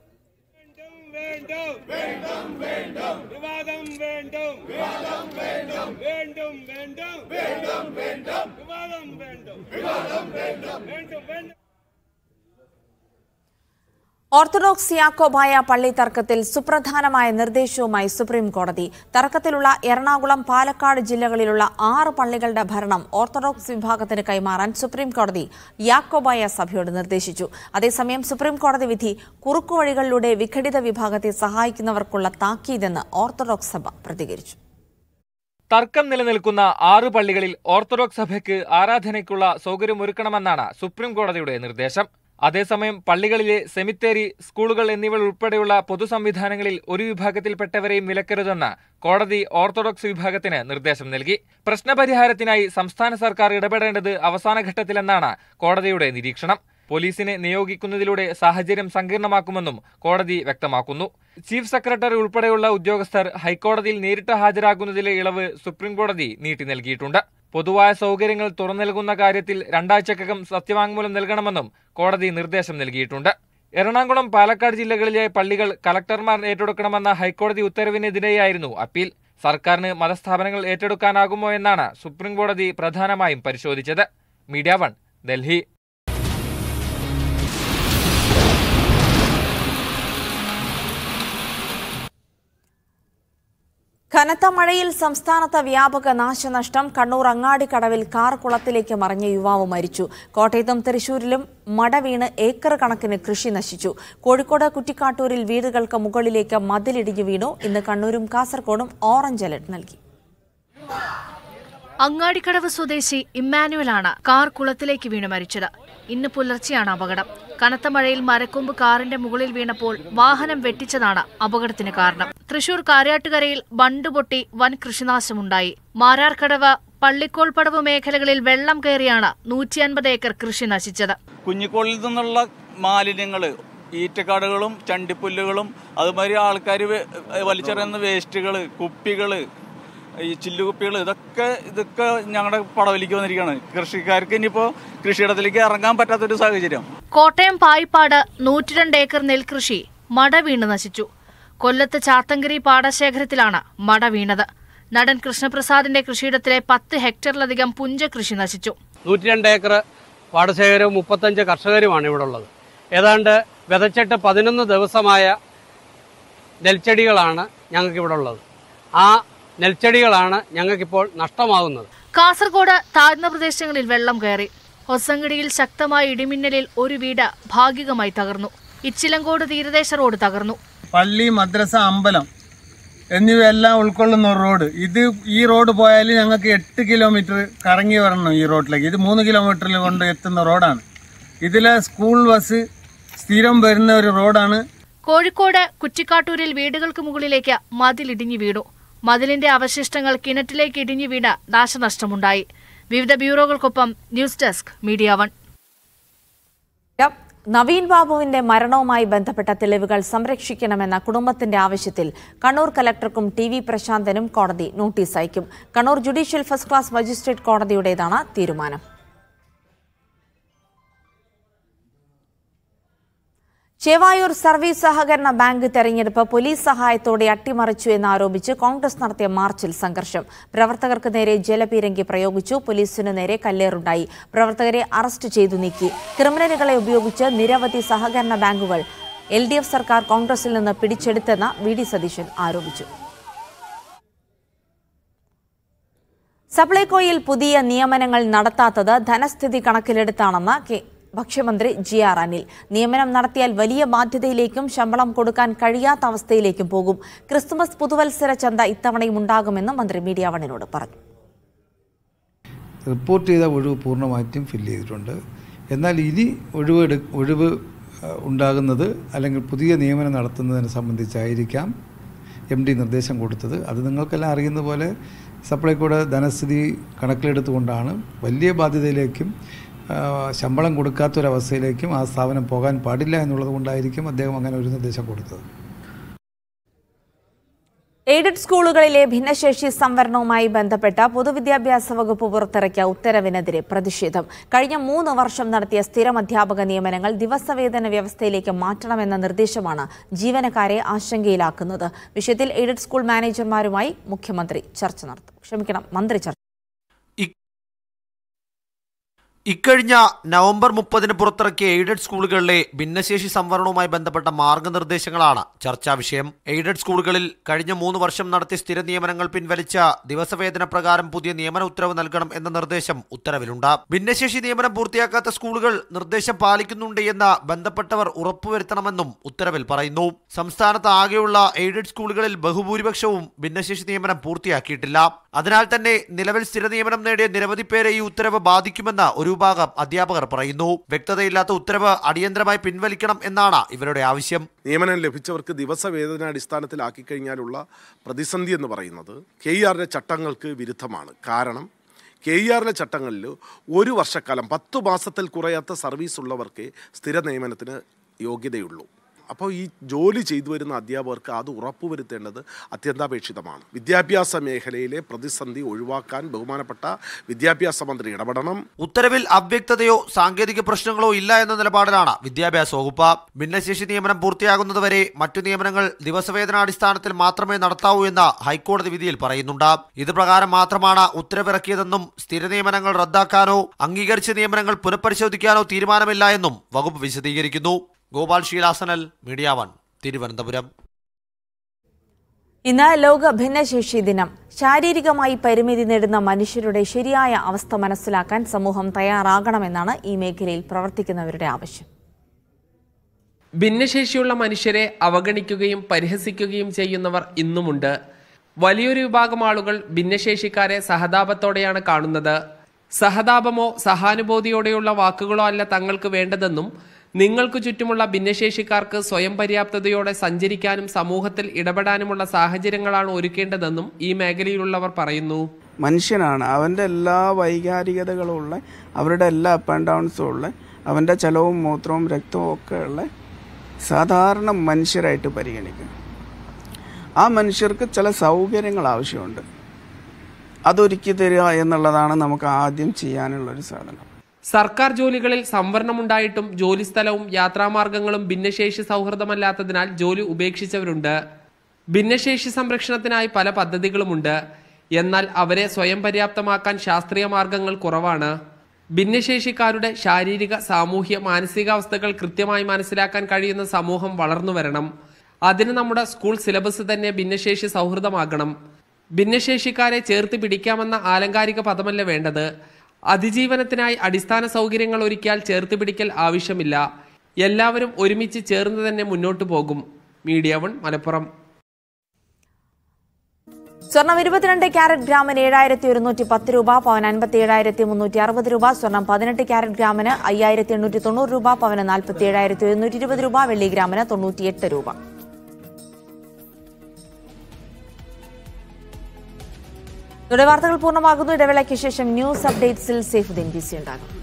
S1: ഓർത്തഡോക്സ് യാക്കോബായ പള്ളി തർക്കത്തിൽ സുപ്രധാനമായ നിർദ്ദേശവുമായി സുപ്രീം കോടതി തർക്കത്തിലുള്ള എറണാകുളം പാലക്കാട് ജില്ലകളിലുള്ള ആറ് പള്ളികളുടെ ഭരണം ഓർത്തഡോക്സ് വിഭാഗത്തിന് കൈമാറാൻ സുപ്രീം കോടതി യാക്കോബായ സഭയോട് നിർദ്ദേശിച്ചു അതേസമയം സുപ്രീം കോടതി വിധി കുറുക്കുവഴികളിലൂടെ വിഘടിത വിഭാഗത്തെ സഹായിക്കുന്നവർക്കുള്ള താക്കീതെന്ന് ഓർത്തഡോക്സ് സഭ പ്രതികരിച്ചു
S12: തർക്കം നിലനിൽക്കുന്ന ആറ് പള്ളികളിൽ ഓർത്തഡോക്സ് സഭയ്ക്ക് ആരാധനയ്ക്കുള്ള സൗകര്യമൊരുക്കണമെന്നാണ് സുപ്രീം കോടതിയുടെ നിർദ്ദേശം അതേസമയം പള്ളികളിലെ സെമിത്തേരി സ്കൂളുകൾ എന്നിവ ഉൾപ്പെടെയുള്ള പൊതുസംവിധാനങ്ങളിൽ ഒരു വിഭാഗത്തിൽപ്പെട്ടവരെയും വിലക്കരുതെന്ന് കോടതി ഓർത്തഡോക്സ് വിഭാഗത്തിന് നിർദ്ദേശം നൽകി പ്രശ്നപരിഹാരത്തിനായി സംസ്ഥാന സർക്കാർ ഇടപെടേണ്ടത് അവസാന ഘട്ടത്തിലെന്നാണ് കോടതിയുടെ നിരീക്ഷണം പോലീസിനെ നിയോഗിക്കുന്നതിലൂടെ സാഹചര്യം സങ്കീർണമാക്കുമെന്നും കോടതി വ്യക്തമാക്കുന്നു ചീഫ് സെക്രട്ടറി ഉൾപ്പെടെയുള്ള ഉദ്യോഗസ്ഥർ ഹൈക്കോടതിയിൽ നേരിട്ട് ഹാജരാകുന്നതിലെ ഇളവ് സുപ്രീംകോടതി നീട്ടി നൽകിയിട്ടുണ്ട് പൊതുവായ സൗകര്യങ്ങൾ തുറന്നു നൽകുന്ന കാര്യത്തിൽ രണ്ടാഴ്ചക്കകം സത്യവാങ്മൂലം നൽകണമെന്നും കോടതി നിർദ്ദേശം നൽകിയിട്ടുണ്ട് എറണാകുളം പാലക്കാട് ജില്ലകളിലെ പള്ളികൾ കലക്ടർമാർ ഏറ്റെടുക്കണമെന്ന ഹൈക്കോടതി ഉത്തരവിനെതിരെയായിരുന്നു അപ്പീൽ സർക്കാരിന് മതസ്ഥാപനങ്ങൾ ഏറ്റെടുക്കാനാകുമോ എന്നാണ് സുപ്രീംകോടതി പ്രധാനമായും പരിശോധിച്ചത് മീഡിയ വൺ ഡൽഹി
S1: കനത്ത മഴയിൽ സംസ്ഥാനത്ത് വ്യാപക നാശനഷ്ടം കണ്ണൂർ അങ്ങാടിക്കടവിൽ കാർ കുളത്തിലേക്ക് മറിഞ്ഞ യുവാവ് മരിച്ചു കോട്ടയത്തും തൃശൂരിലും മട വീണ് ഏക്കർ കണക്കിന് കൃഷി നശിച്ചു കോഴിക്കോട് കുറ്റിക്കാട്ടൂരിൽ വീടുകൾക്ക് മുകളിലേക്ക് മതിലിടിഞ്ഞു വീണു ഇന്ന് കണ്ണൂരും കാസർഗോഡും ഓറഞ്ച് അലർട്ട് നൽകി
S21: അങ്ങാടിക്കടവ് സ്വദേശി ഇമ്മാനുവലാണ് കാർ കുളത്തിലേക്ക് വീണ് മരിച്ചത് ഇന്ന് പുലർച്ചെയാണ് അപകടം കനത്ത മഴയിൽ മരക്കൊമ്പ് കാറിന്റെ മുകളിൽ വീണപ്പോൾ വാഹനം വെട്ടിച്ചതാണ് അപകടത്തിന് കാരണം തൃശൂർ കാര്യാട്ടുകരയിൽ ബണ്ട് പൊട്ടി വൻ കൃഷിനാശമുണ്ടായി മാരാർക്കടവ് പള്ളിക്കോൾ പടവ് മേഖലകളിൽ വെള്ളം കയറിയാണ് നൂറ്റി അൻപത് ഏക്കർ കൃഷി നശിച്ചത്
S2: കുഞ്ഞിക്കോളിൽ നിന്നുള്ള മാലിന്യങ്ങൾ ഈറ്റക്കാടുകളും ചണ്ടിപ്പുല്ലുകളും അതുമാതിരി ആൾക്കാർ വലിച്ചെറിയുന്ന വേസ്റ്റുകൾ കുപ്പികൾ ഈ ചില്ലുകുപ്പികൾ ഇതൊക്കെ ഇതൊക്കെ ഞങ്ങളുടെ പടവിലേക്ക് വന്നിരിക്കുകയാണ് കൃഷിക്കാർക്ക് ഇനിയിപ്പോൾ കൃഷിയിടത്തിലേക്ക് ഇറങ്ങാൻ പറ്റാത്തൊരു സാഹചര്യം
S21: കോട്ടയം പായിപ്പാട് നൂറ്റിരണ്ട് ഏക്കർ നെൽകൃഷി മട വീണ് നശിച്ചു കൊല്ലത്ത് ചാത്തങ്കരി പാടശേഖരത്തിലാണ് മട വീണത് നടൻ കൃഷ്ണപ്രസാദിന്റെ കൃഷിയിടത്തിലെ പത്ത് ഹെക്ടറിലധികം പുഞ്ച കൃഷി നശിച്ചു
S22: നൂറ്റിരണ്ട് ഏക്കർ പാടശേഖരവും മുപ്പത്തഞ്ച് കർഷകരുമാണ് ഇവിടെ ഉള്ളത് ഏതാണ്ട് വിതച്ചിട്ട് പതിനൊന്ന് ദിവസമായ നെൽച്ചെടികളാണ് ഞങ്ങൾക്കിവിടെ ഉള്ളത് ആ നെൽച്ചെടികളാണ് ഞങ്ങൾക്കിപ്പോൾ നഷ്ടമാകുന്നത്
S21: കാസർഗോഡ് താഴ്ന്ന പ്രദേശങ്ങളിൽ വെള്ളം കയറി ഹൊസങ്കടിയിൽ ശക്തമായ ഇടിമിന്നലിൽ ഒരു വീട് ഭാഗികമായി തകർന്നു ഇച്ചിലങ്കോട് തീരദേശ റോഡ് തകർന്നു
S23: പള്ളി മദ്രസ അമ്പലം എന്നിവയെല്ലാം ഉൾക്കൊള്ളുന്ന ഒരു റോഡ് ഇത് ഈ റോഡ് പോയാൽ ഞങ്ങൾക്ക് എട്ട് കിലോമീറ്റർ കറങ്ങി വരണം ഈ റോഡിലേക്ക് ഇത് മൂന്ന് കിലോമീറ്ററിൽ കൊണ്ട് എത്തുന്ന റോഡാണ് ഇതിലെ സ്കൂൾ ബസ് സ്ഥിരം വരുന്ന ഒരു റോഡാണ്
S21: കോഴിക്കോട് കുറ്റിക്കാട്ടൂരിൽ വീടുകൾക്ക് മുകളിലേക്ക് മതിലിടിഞ്ഞു വീണു മതിലിന്റെ അവശിഷ്ടങ്ങൾ കിണറ്റിലേക്ക് ഇടിഞ്ഞു വീണ് നാശനഷ്ടമുണ്ടായി വിവിധ ബ്യൂറോകൾക്കൊപ്പം news desk Media One
S1: Naveen ബാബുവിന്റെ മരണവുമായി ബന്ധപ്പെട്ട തെളിവുകൾ സംരക്ഷിക്കണമെന്ന കുടുംബത്തിന്റെ ആവശ്യത്തിൽ കണ്ണൂർ കലക്ടർക്കും ടി വി പ്രശാന്തനും കോടതി നോട്ടീസ് അയക്കും Kannur judicial first class magistrate കോടതിയുടേതാണ് തീരുമാനം ചേവായൂർ സർവീസ് സഹകരണ ബാങ്ക് തെരഞ്ഞെടുപ്പ് പോലീസ് സഹായത്തോടെ അട്ടിമറിച്ചു എന്നാരോപിച്ച് കോൺഗ്രസ് നടത്തിയ മാർച്ചിൽ സംഘർഷം പ്രവർത്തകർക്ക് നേരെ ജലപീരങ്കി പ്രയോഗിച്ചു പോലീസിനു നേരെ കല്ലേറുണ്ടായി പ്രവർത്തകരെ അറസ്റ്റ് ചെയ്തു നീക്കി ക്രിമിനലുകളെ ഉപയോഗിച്ച് നിരവധി സഹകരണ ബാങ്കുകൾ എൽ ഡി എഫ് സർക്കാർ കോൺഗ്രസിൽ നിന്ന് പിടിച്ചെടുത്തെന്ന് വി ഡി സതീശൻ ആരോപിച്ചു സപ്ലൈകോയിൽ പുതിയ നിയമനങ്ങൾ നടത്താത്തത് ധനസ്ഥിതി കണക്കിലെടുത്താണെന്ന് കെ ഭക്ഷ്യമന്ത്രി ജി ആർ അനിൽ നിയമനം നടത്തിയാൽ വലിയ ബാധ്യതയിലേക്കും ശമ്പളം കൊടുക്കാൻ കഴിയാത്ത അവസ്ഥയിലേക്കും പോകും ക്രിസ്തുമസ് പുതുവത്സര ചന്ത ഇത്തവണയും ഉണ്ടാകുമെന്നും മന്ത്രി മീഡിയ വണ്ണിനോട് പറഞ്ഞു
S24: റിപ്പോർട്ട് ചെയ്ത ഒഴിവ് പൂർണ്ണമായിട്ടും ഫില്ല് ചെയ്തിട്ടുണ്ട് എന്നാൽ ഇനി ഒഴിവ് എടു ഒഴിവ് അഹ്, ഉണ്ടാകുന്നത് അല്ലെങ്കിൽ പുതിയ നിയമനം നടത്തുന്നതിനെ സംബന്ധിച്ചായിരിക്കാം എം ഡി നിർദ്ദേശം കൊടുത്തത് അത് നിങ്ങൾക്കെല്ലാം അറിയുന്ന പോലെ സപ്ലൈകോയുടെ ധനസ്ഥിതി കണക്കിലെടുത്തുകൊണ്ടാണ് വലിയ ബാധ്യതയിലേക്കും ആ, ശമ്പളം കൊടുക്കാത്തൊരവസ്ഥയിലേക്കും ആ സ്ഥാപനം പോകാൻ പാടില്ല എന്നുള്ളത് കൊണ്ടായിരിക്കും അദ്ദേഹം അങ്ങനെ ഒരു നിർദ്ദേശം കൊടുത്തത്
S1: എയ്ഡഡ് സ്കൂളുകളിലെ ഭിന്നശേഷി സംവരണവുമായി ബന്ധപ്പെട്ട പൊതുവിദ്യാഭ്യാസ വകുപ്പ് പുറത്തിറക്കിയ ഉത്തരവിനെതിരെ പ്രതിഷേധം കഴിഞ്ഞ മൂന്ന് വർഷം നടത്തിയ സ്ഥിരം അധ്യാപക നിയമനങ്ങൾ ദിവസവേതന വ്യവസ്ഥയിലേക്ക് മാറ്റണമെന്ന നിർദ്ദേശമാണ് ജീവനക്കാരെ ആശങ്കയിലാക്കുന്നത് വിഷയത്തിൽ എയ്ഡഡ് സ്കൂൾ മാനേജർമാരുമായി മുഖ്യമന്ത്രി ചർച്ച നടത്തും ക്ഷമിക്കണം മന്ത്രി ചർച്ച
S17: ഇക്കഴിഞ്ഞ നവംബർ മുപ്പതിന് പുറത്തിറക്കിയ എയ്ഡഡ് സ്കൂളുകളിലെ ഭിന്നശേഷി സംവരണവുമായി ബന്ധപ്പെട്ട മാർഗനിർദ്ദേശങ്ങളാണ് ചർച്ചാ വിഷയം എയ്ഡഡ് സ്കൂളുകളിൽ കഴിഞ്ഞ മൂന്ന് വർഷം നടത്തിയ സ്ഥിര നിയമനങ്ങൾ പിൻവലിച്ച ദിവസവേതന പ്രകാരം പുതിയ നിയമന ഉത്തരവ് നൽകണം എന്ന നിർദ്ദേശം ഉത്തരവിലുണ്ട് ഭിന്നശേഷി നിയമനം പൂർത്തിയാക്കാത്ത സ്കൂളുകൾ നിർദ്ദേശം പാലിക്കുന്നുണ്ട് എന്ന് ബന്ധപ്പെട്ടവർ ഉറപ്പുവരുത്തണമെന്നും ഉത്തരവിൽ പറയുന്നു സംസ്ഥാനത്ത് ആകെയുള്ള എയ്ഡഡ് സ്കൂളുകളിൽ ബഹുഭൂരിപക്ഷവും ഭിന്നശേഷി നിയമനം പൂർത്തിയാക്കിയിട്ടില്ല അതിനാൽ തന്നെ നിലവിൽ സ്ഥിര നിയമനം നേടിയ നിരവധി പേരെ ഈ ഉത്തരവ് ബാധിക്കുമെന്ന് ഒരു വിഭാഗം അധ്യാപകർ പറയുന്നു വ്യക്തതയില്ലാത്ത ഉത്തരവ് അടിയന്തരമായി പിൻവലിക്കണം എന്നാണ് ഇവരുടെ ആവശ്യം
S25: നിയമനം ലഭിച്ചവർക്ക് ദിവസവേതന അടിസ്ഥാനത്തിലാക്കി കഴിഞ്ഞാലുള്ള പ്രതിസന്ധി എന്ന് പറയുന്നത് കെ ഇ ആറിൻ്റെ ചട്ടങ്ങൾക്ക് വിരുദ്ധമാണ് കാരണം കെ ഇ ആറിലെ ചട്ടങ്ങളിൽ ഒരു വർഷക്കാലം പത്തു മാസത്തിൽ കുറയാത്ത സർവീസ് ഉള്ളവർക്ക് സ്ഥിര നിയമനത്തിന് യോഗ്യതയുള്ളൂ അപ്പോൾ ഈ ജോലി ചെയ്തു വരുന്ന അധ്യാപകർക്ക് അത് ഉറപ്പുവരുത്തേണ്ടത് അത്യന്താപേക്ഷിതമാണ് വിദ്യാഭ്യാസ മേഖലയിലെ പ്രതിസന്ധി ഒഴിവാക്കാൻ ബഹുമാനപ്പെട്ട വിദ്യാഭ്യാസ മന്ത്രി ഇടപെടണം
S17: ഉത്തരവിൽ അവ്യക്തതയോ സാങ്കേതിക പ്രശ്നങ്ങളോ ഇല്ല എന്ന നിലപാടിലാണ് വിദ്യാഭ്യാസ വകുപ്പ് ഭിന്നശേഷി നിയമനം പൂർത്തിയാകുന്നതുവരെ മറ്റു നിയമനങ്ങൾ ദിവസവേതനാടിസ്ഥാനത്തിൽ മാത്രമേ നടത്താവൂ എന്ന് ഹൈക്കോടതി വിധിയിൽ പറയുന്നുണ്ട് ഇത് പ്രകാരം മാത്രമാണ് ഉത്തരവിറക്കിയതെന്നും സ്ഥിര നിയമനങ്ങൾ റദ്ദാക്കാനോ അംഗീകരിച്ച നിയമനങ്ങൾ പുനഃപരിശോധിക്കാനോ തീരുമാനമില്ല എന്നും വകുപ്പ് വിശദീകരിക്കുന്നു ഗോപാൽ ശീലാസനൽ മീഡിയ വൺ തിരുവനന്തപുരം
S1: ഇന്ന് ലോക ഭിന്നശേഷി ദിനം ശാരീരികമായി പരിമിതി നേടുന്ന മനുഷ്യരുടെ ശരിയായ അവസ്ഥ മനസ്സിലാക്കാൻ സമൂഹം തയ്യാറാകണമെന്നാണ് ഈ മേഖലയിൽ പ്രവർത്തിക്കുന്നവരുടെ ആവശ്യം
S26: ഭിന്നശേഷിയുള്ള മനുഷ്യരെ അവഗണിക്കുകയും പരിഹസിക്കുകയും ചെയ്യുന്നവർ ഇന്നുമുണ്ട് വലിയൊരു വിഭാഗം ആളുകൾ ഭിന്നശേഷിക്കാരെ സഹതാപത്തോടെയാണ് കാണുന്നത് സഹതാപമോ സഹാനുഭൂതിയോടെയുള്ള വാക്കുകളോ അല്ല തങ്ങൾക്ക് വേണ്ടതെന്നും നിങ്ങൾക്ക് ചുറ്റുമുള്ള ഭിന്നശേഷിക്കാർക്ക് സ്വയം പര്യാപ്തതയോടെ സഞ്ചരിക്കാനും സമൂഹത്തിൽ ഇടപെടാനുമുള്ള സാഹചര്യങ്ങളാണ് ഒരുക്കേണ്ടതെന്നും ഈ മേഖലയിലുള്ളവർ പറയുന്നു
S3: മനുഷ്യനാണ് അവൻ്റെ എല്ലാ വൈകാരികതകളും ഉള്ള അവരുടെ എല്ലാ അപ്പ് ആൻഡ് ഡൗൺസും ഉള്ള അവൻ്റെ ചലവും മൂത്രവും രക്തവും ഒക്കെ ഉള്ള സാധാരണ മനുഷ്യരായിട്ട് പരിഗണിക്കും ആ മനുഷ്യർക്ക് ചില സൗകര്യങ്ങൾ ആവശ്യമുണ്ട് അതൊരുക്കി തരിക എന്നുള്ളതാണ് നമുക്ക് ആദ്യം ചെയ്യാനുള്ളൊരു സാധനം
S26: സർക്കാർ ജോലികളിൽ സംവരണമുണ്ടായിട്ടും ജോലിസ്ഥലവും യാത്രാമാർഗങ്ങളും ഭിന്നശേഷി സൗഹൃദമല്ലാത്തതിനാൽ ജോലി ഉപേക്ഷിച്ചവരുണ്ട് ഭിന്നശേഷി സംരക്ഷണത്തിനായി പല പദ്ധതികളുമുണ്ട് എന്നാൽ അവരെ സ്വയം പര്യാപ്തമാക്കാൻ ശാസ്ത്രീയ മാർഗങ്ങൾ കുറവാണ് ഭിന്നശേഷിക്കാരുടെ ശാരീരിക സാമൂഹ്യ മാനസികാവസ്ഥകൾ കൃത്യമായി മനസ്സിലാക്കാൻ കഴിയുന്ന സമൂഹം വളർന്നു വരണം അതിന് നമ്മുടെ സ്കൂൾ സിലബസ് തന്നെ ഭിന്നശേഷി സൗഹൃദമാകണം ഭിന്നശേഷിക്കാരെ ചേർത്ത് പിടിക്കാമെന്ന ആലങ്കാരിക പദമല്ല വേണ്ടത് അതിജീവനത്തിനായി അടിസ്ഥാന സൗകര്യങ്ങൾ ഒരുക്കിയാൽ ചേർത്ത് പിടിക്കൽ ആവശ്യമില്ല എല്ലാവരും ഒരുമിച്ച് ചേർന്ന് തന്നെ മുന്നോട്ടു പോകും മീഡിയ വൺ മലപ്പുറം
S1: സ്വർണം ഇരുപത്തിരണ്ട് ക്യാരറ്റ് ഗ്രാമിന് ഏഴായിരത്തി ഒരുന്നൂറ്റി പത്ത് രൂപ പവൻ അൻപത്തി ഏഴായിരത്തി മുന്നൂറ്റി അറുപത് രൂപ സ്വർണം പതിനെട്ട് ക്യാരറ്റ് ഗ്രാമിന് അയ്യായിരത്തി എണ്ണൂറ്റി തൊണ്ണൂറ് രൂപ പവന് നാൽപ്പത്തി ഏഴായിരത്തി ഒരുന്നൂറ്റി ഇരുപത് രൂപ വെള്ളി ഗ്രാമിന് തൊണ്ണൂറ്റിയെട്ട് രൂപ ഇതോടെ വാർത്തകൾ പൂർണ്ണമാകുന്നു ഇടവേളയ്ക്ക് ശേഷം ന്യൂസ് അപ്ഡേറ്റ്സിൽ സേഫുദ്ദീൻ ബി സി ഉണ്ടാകും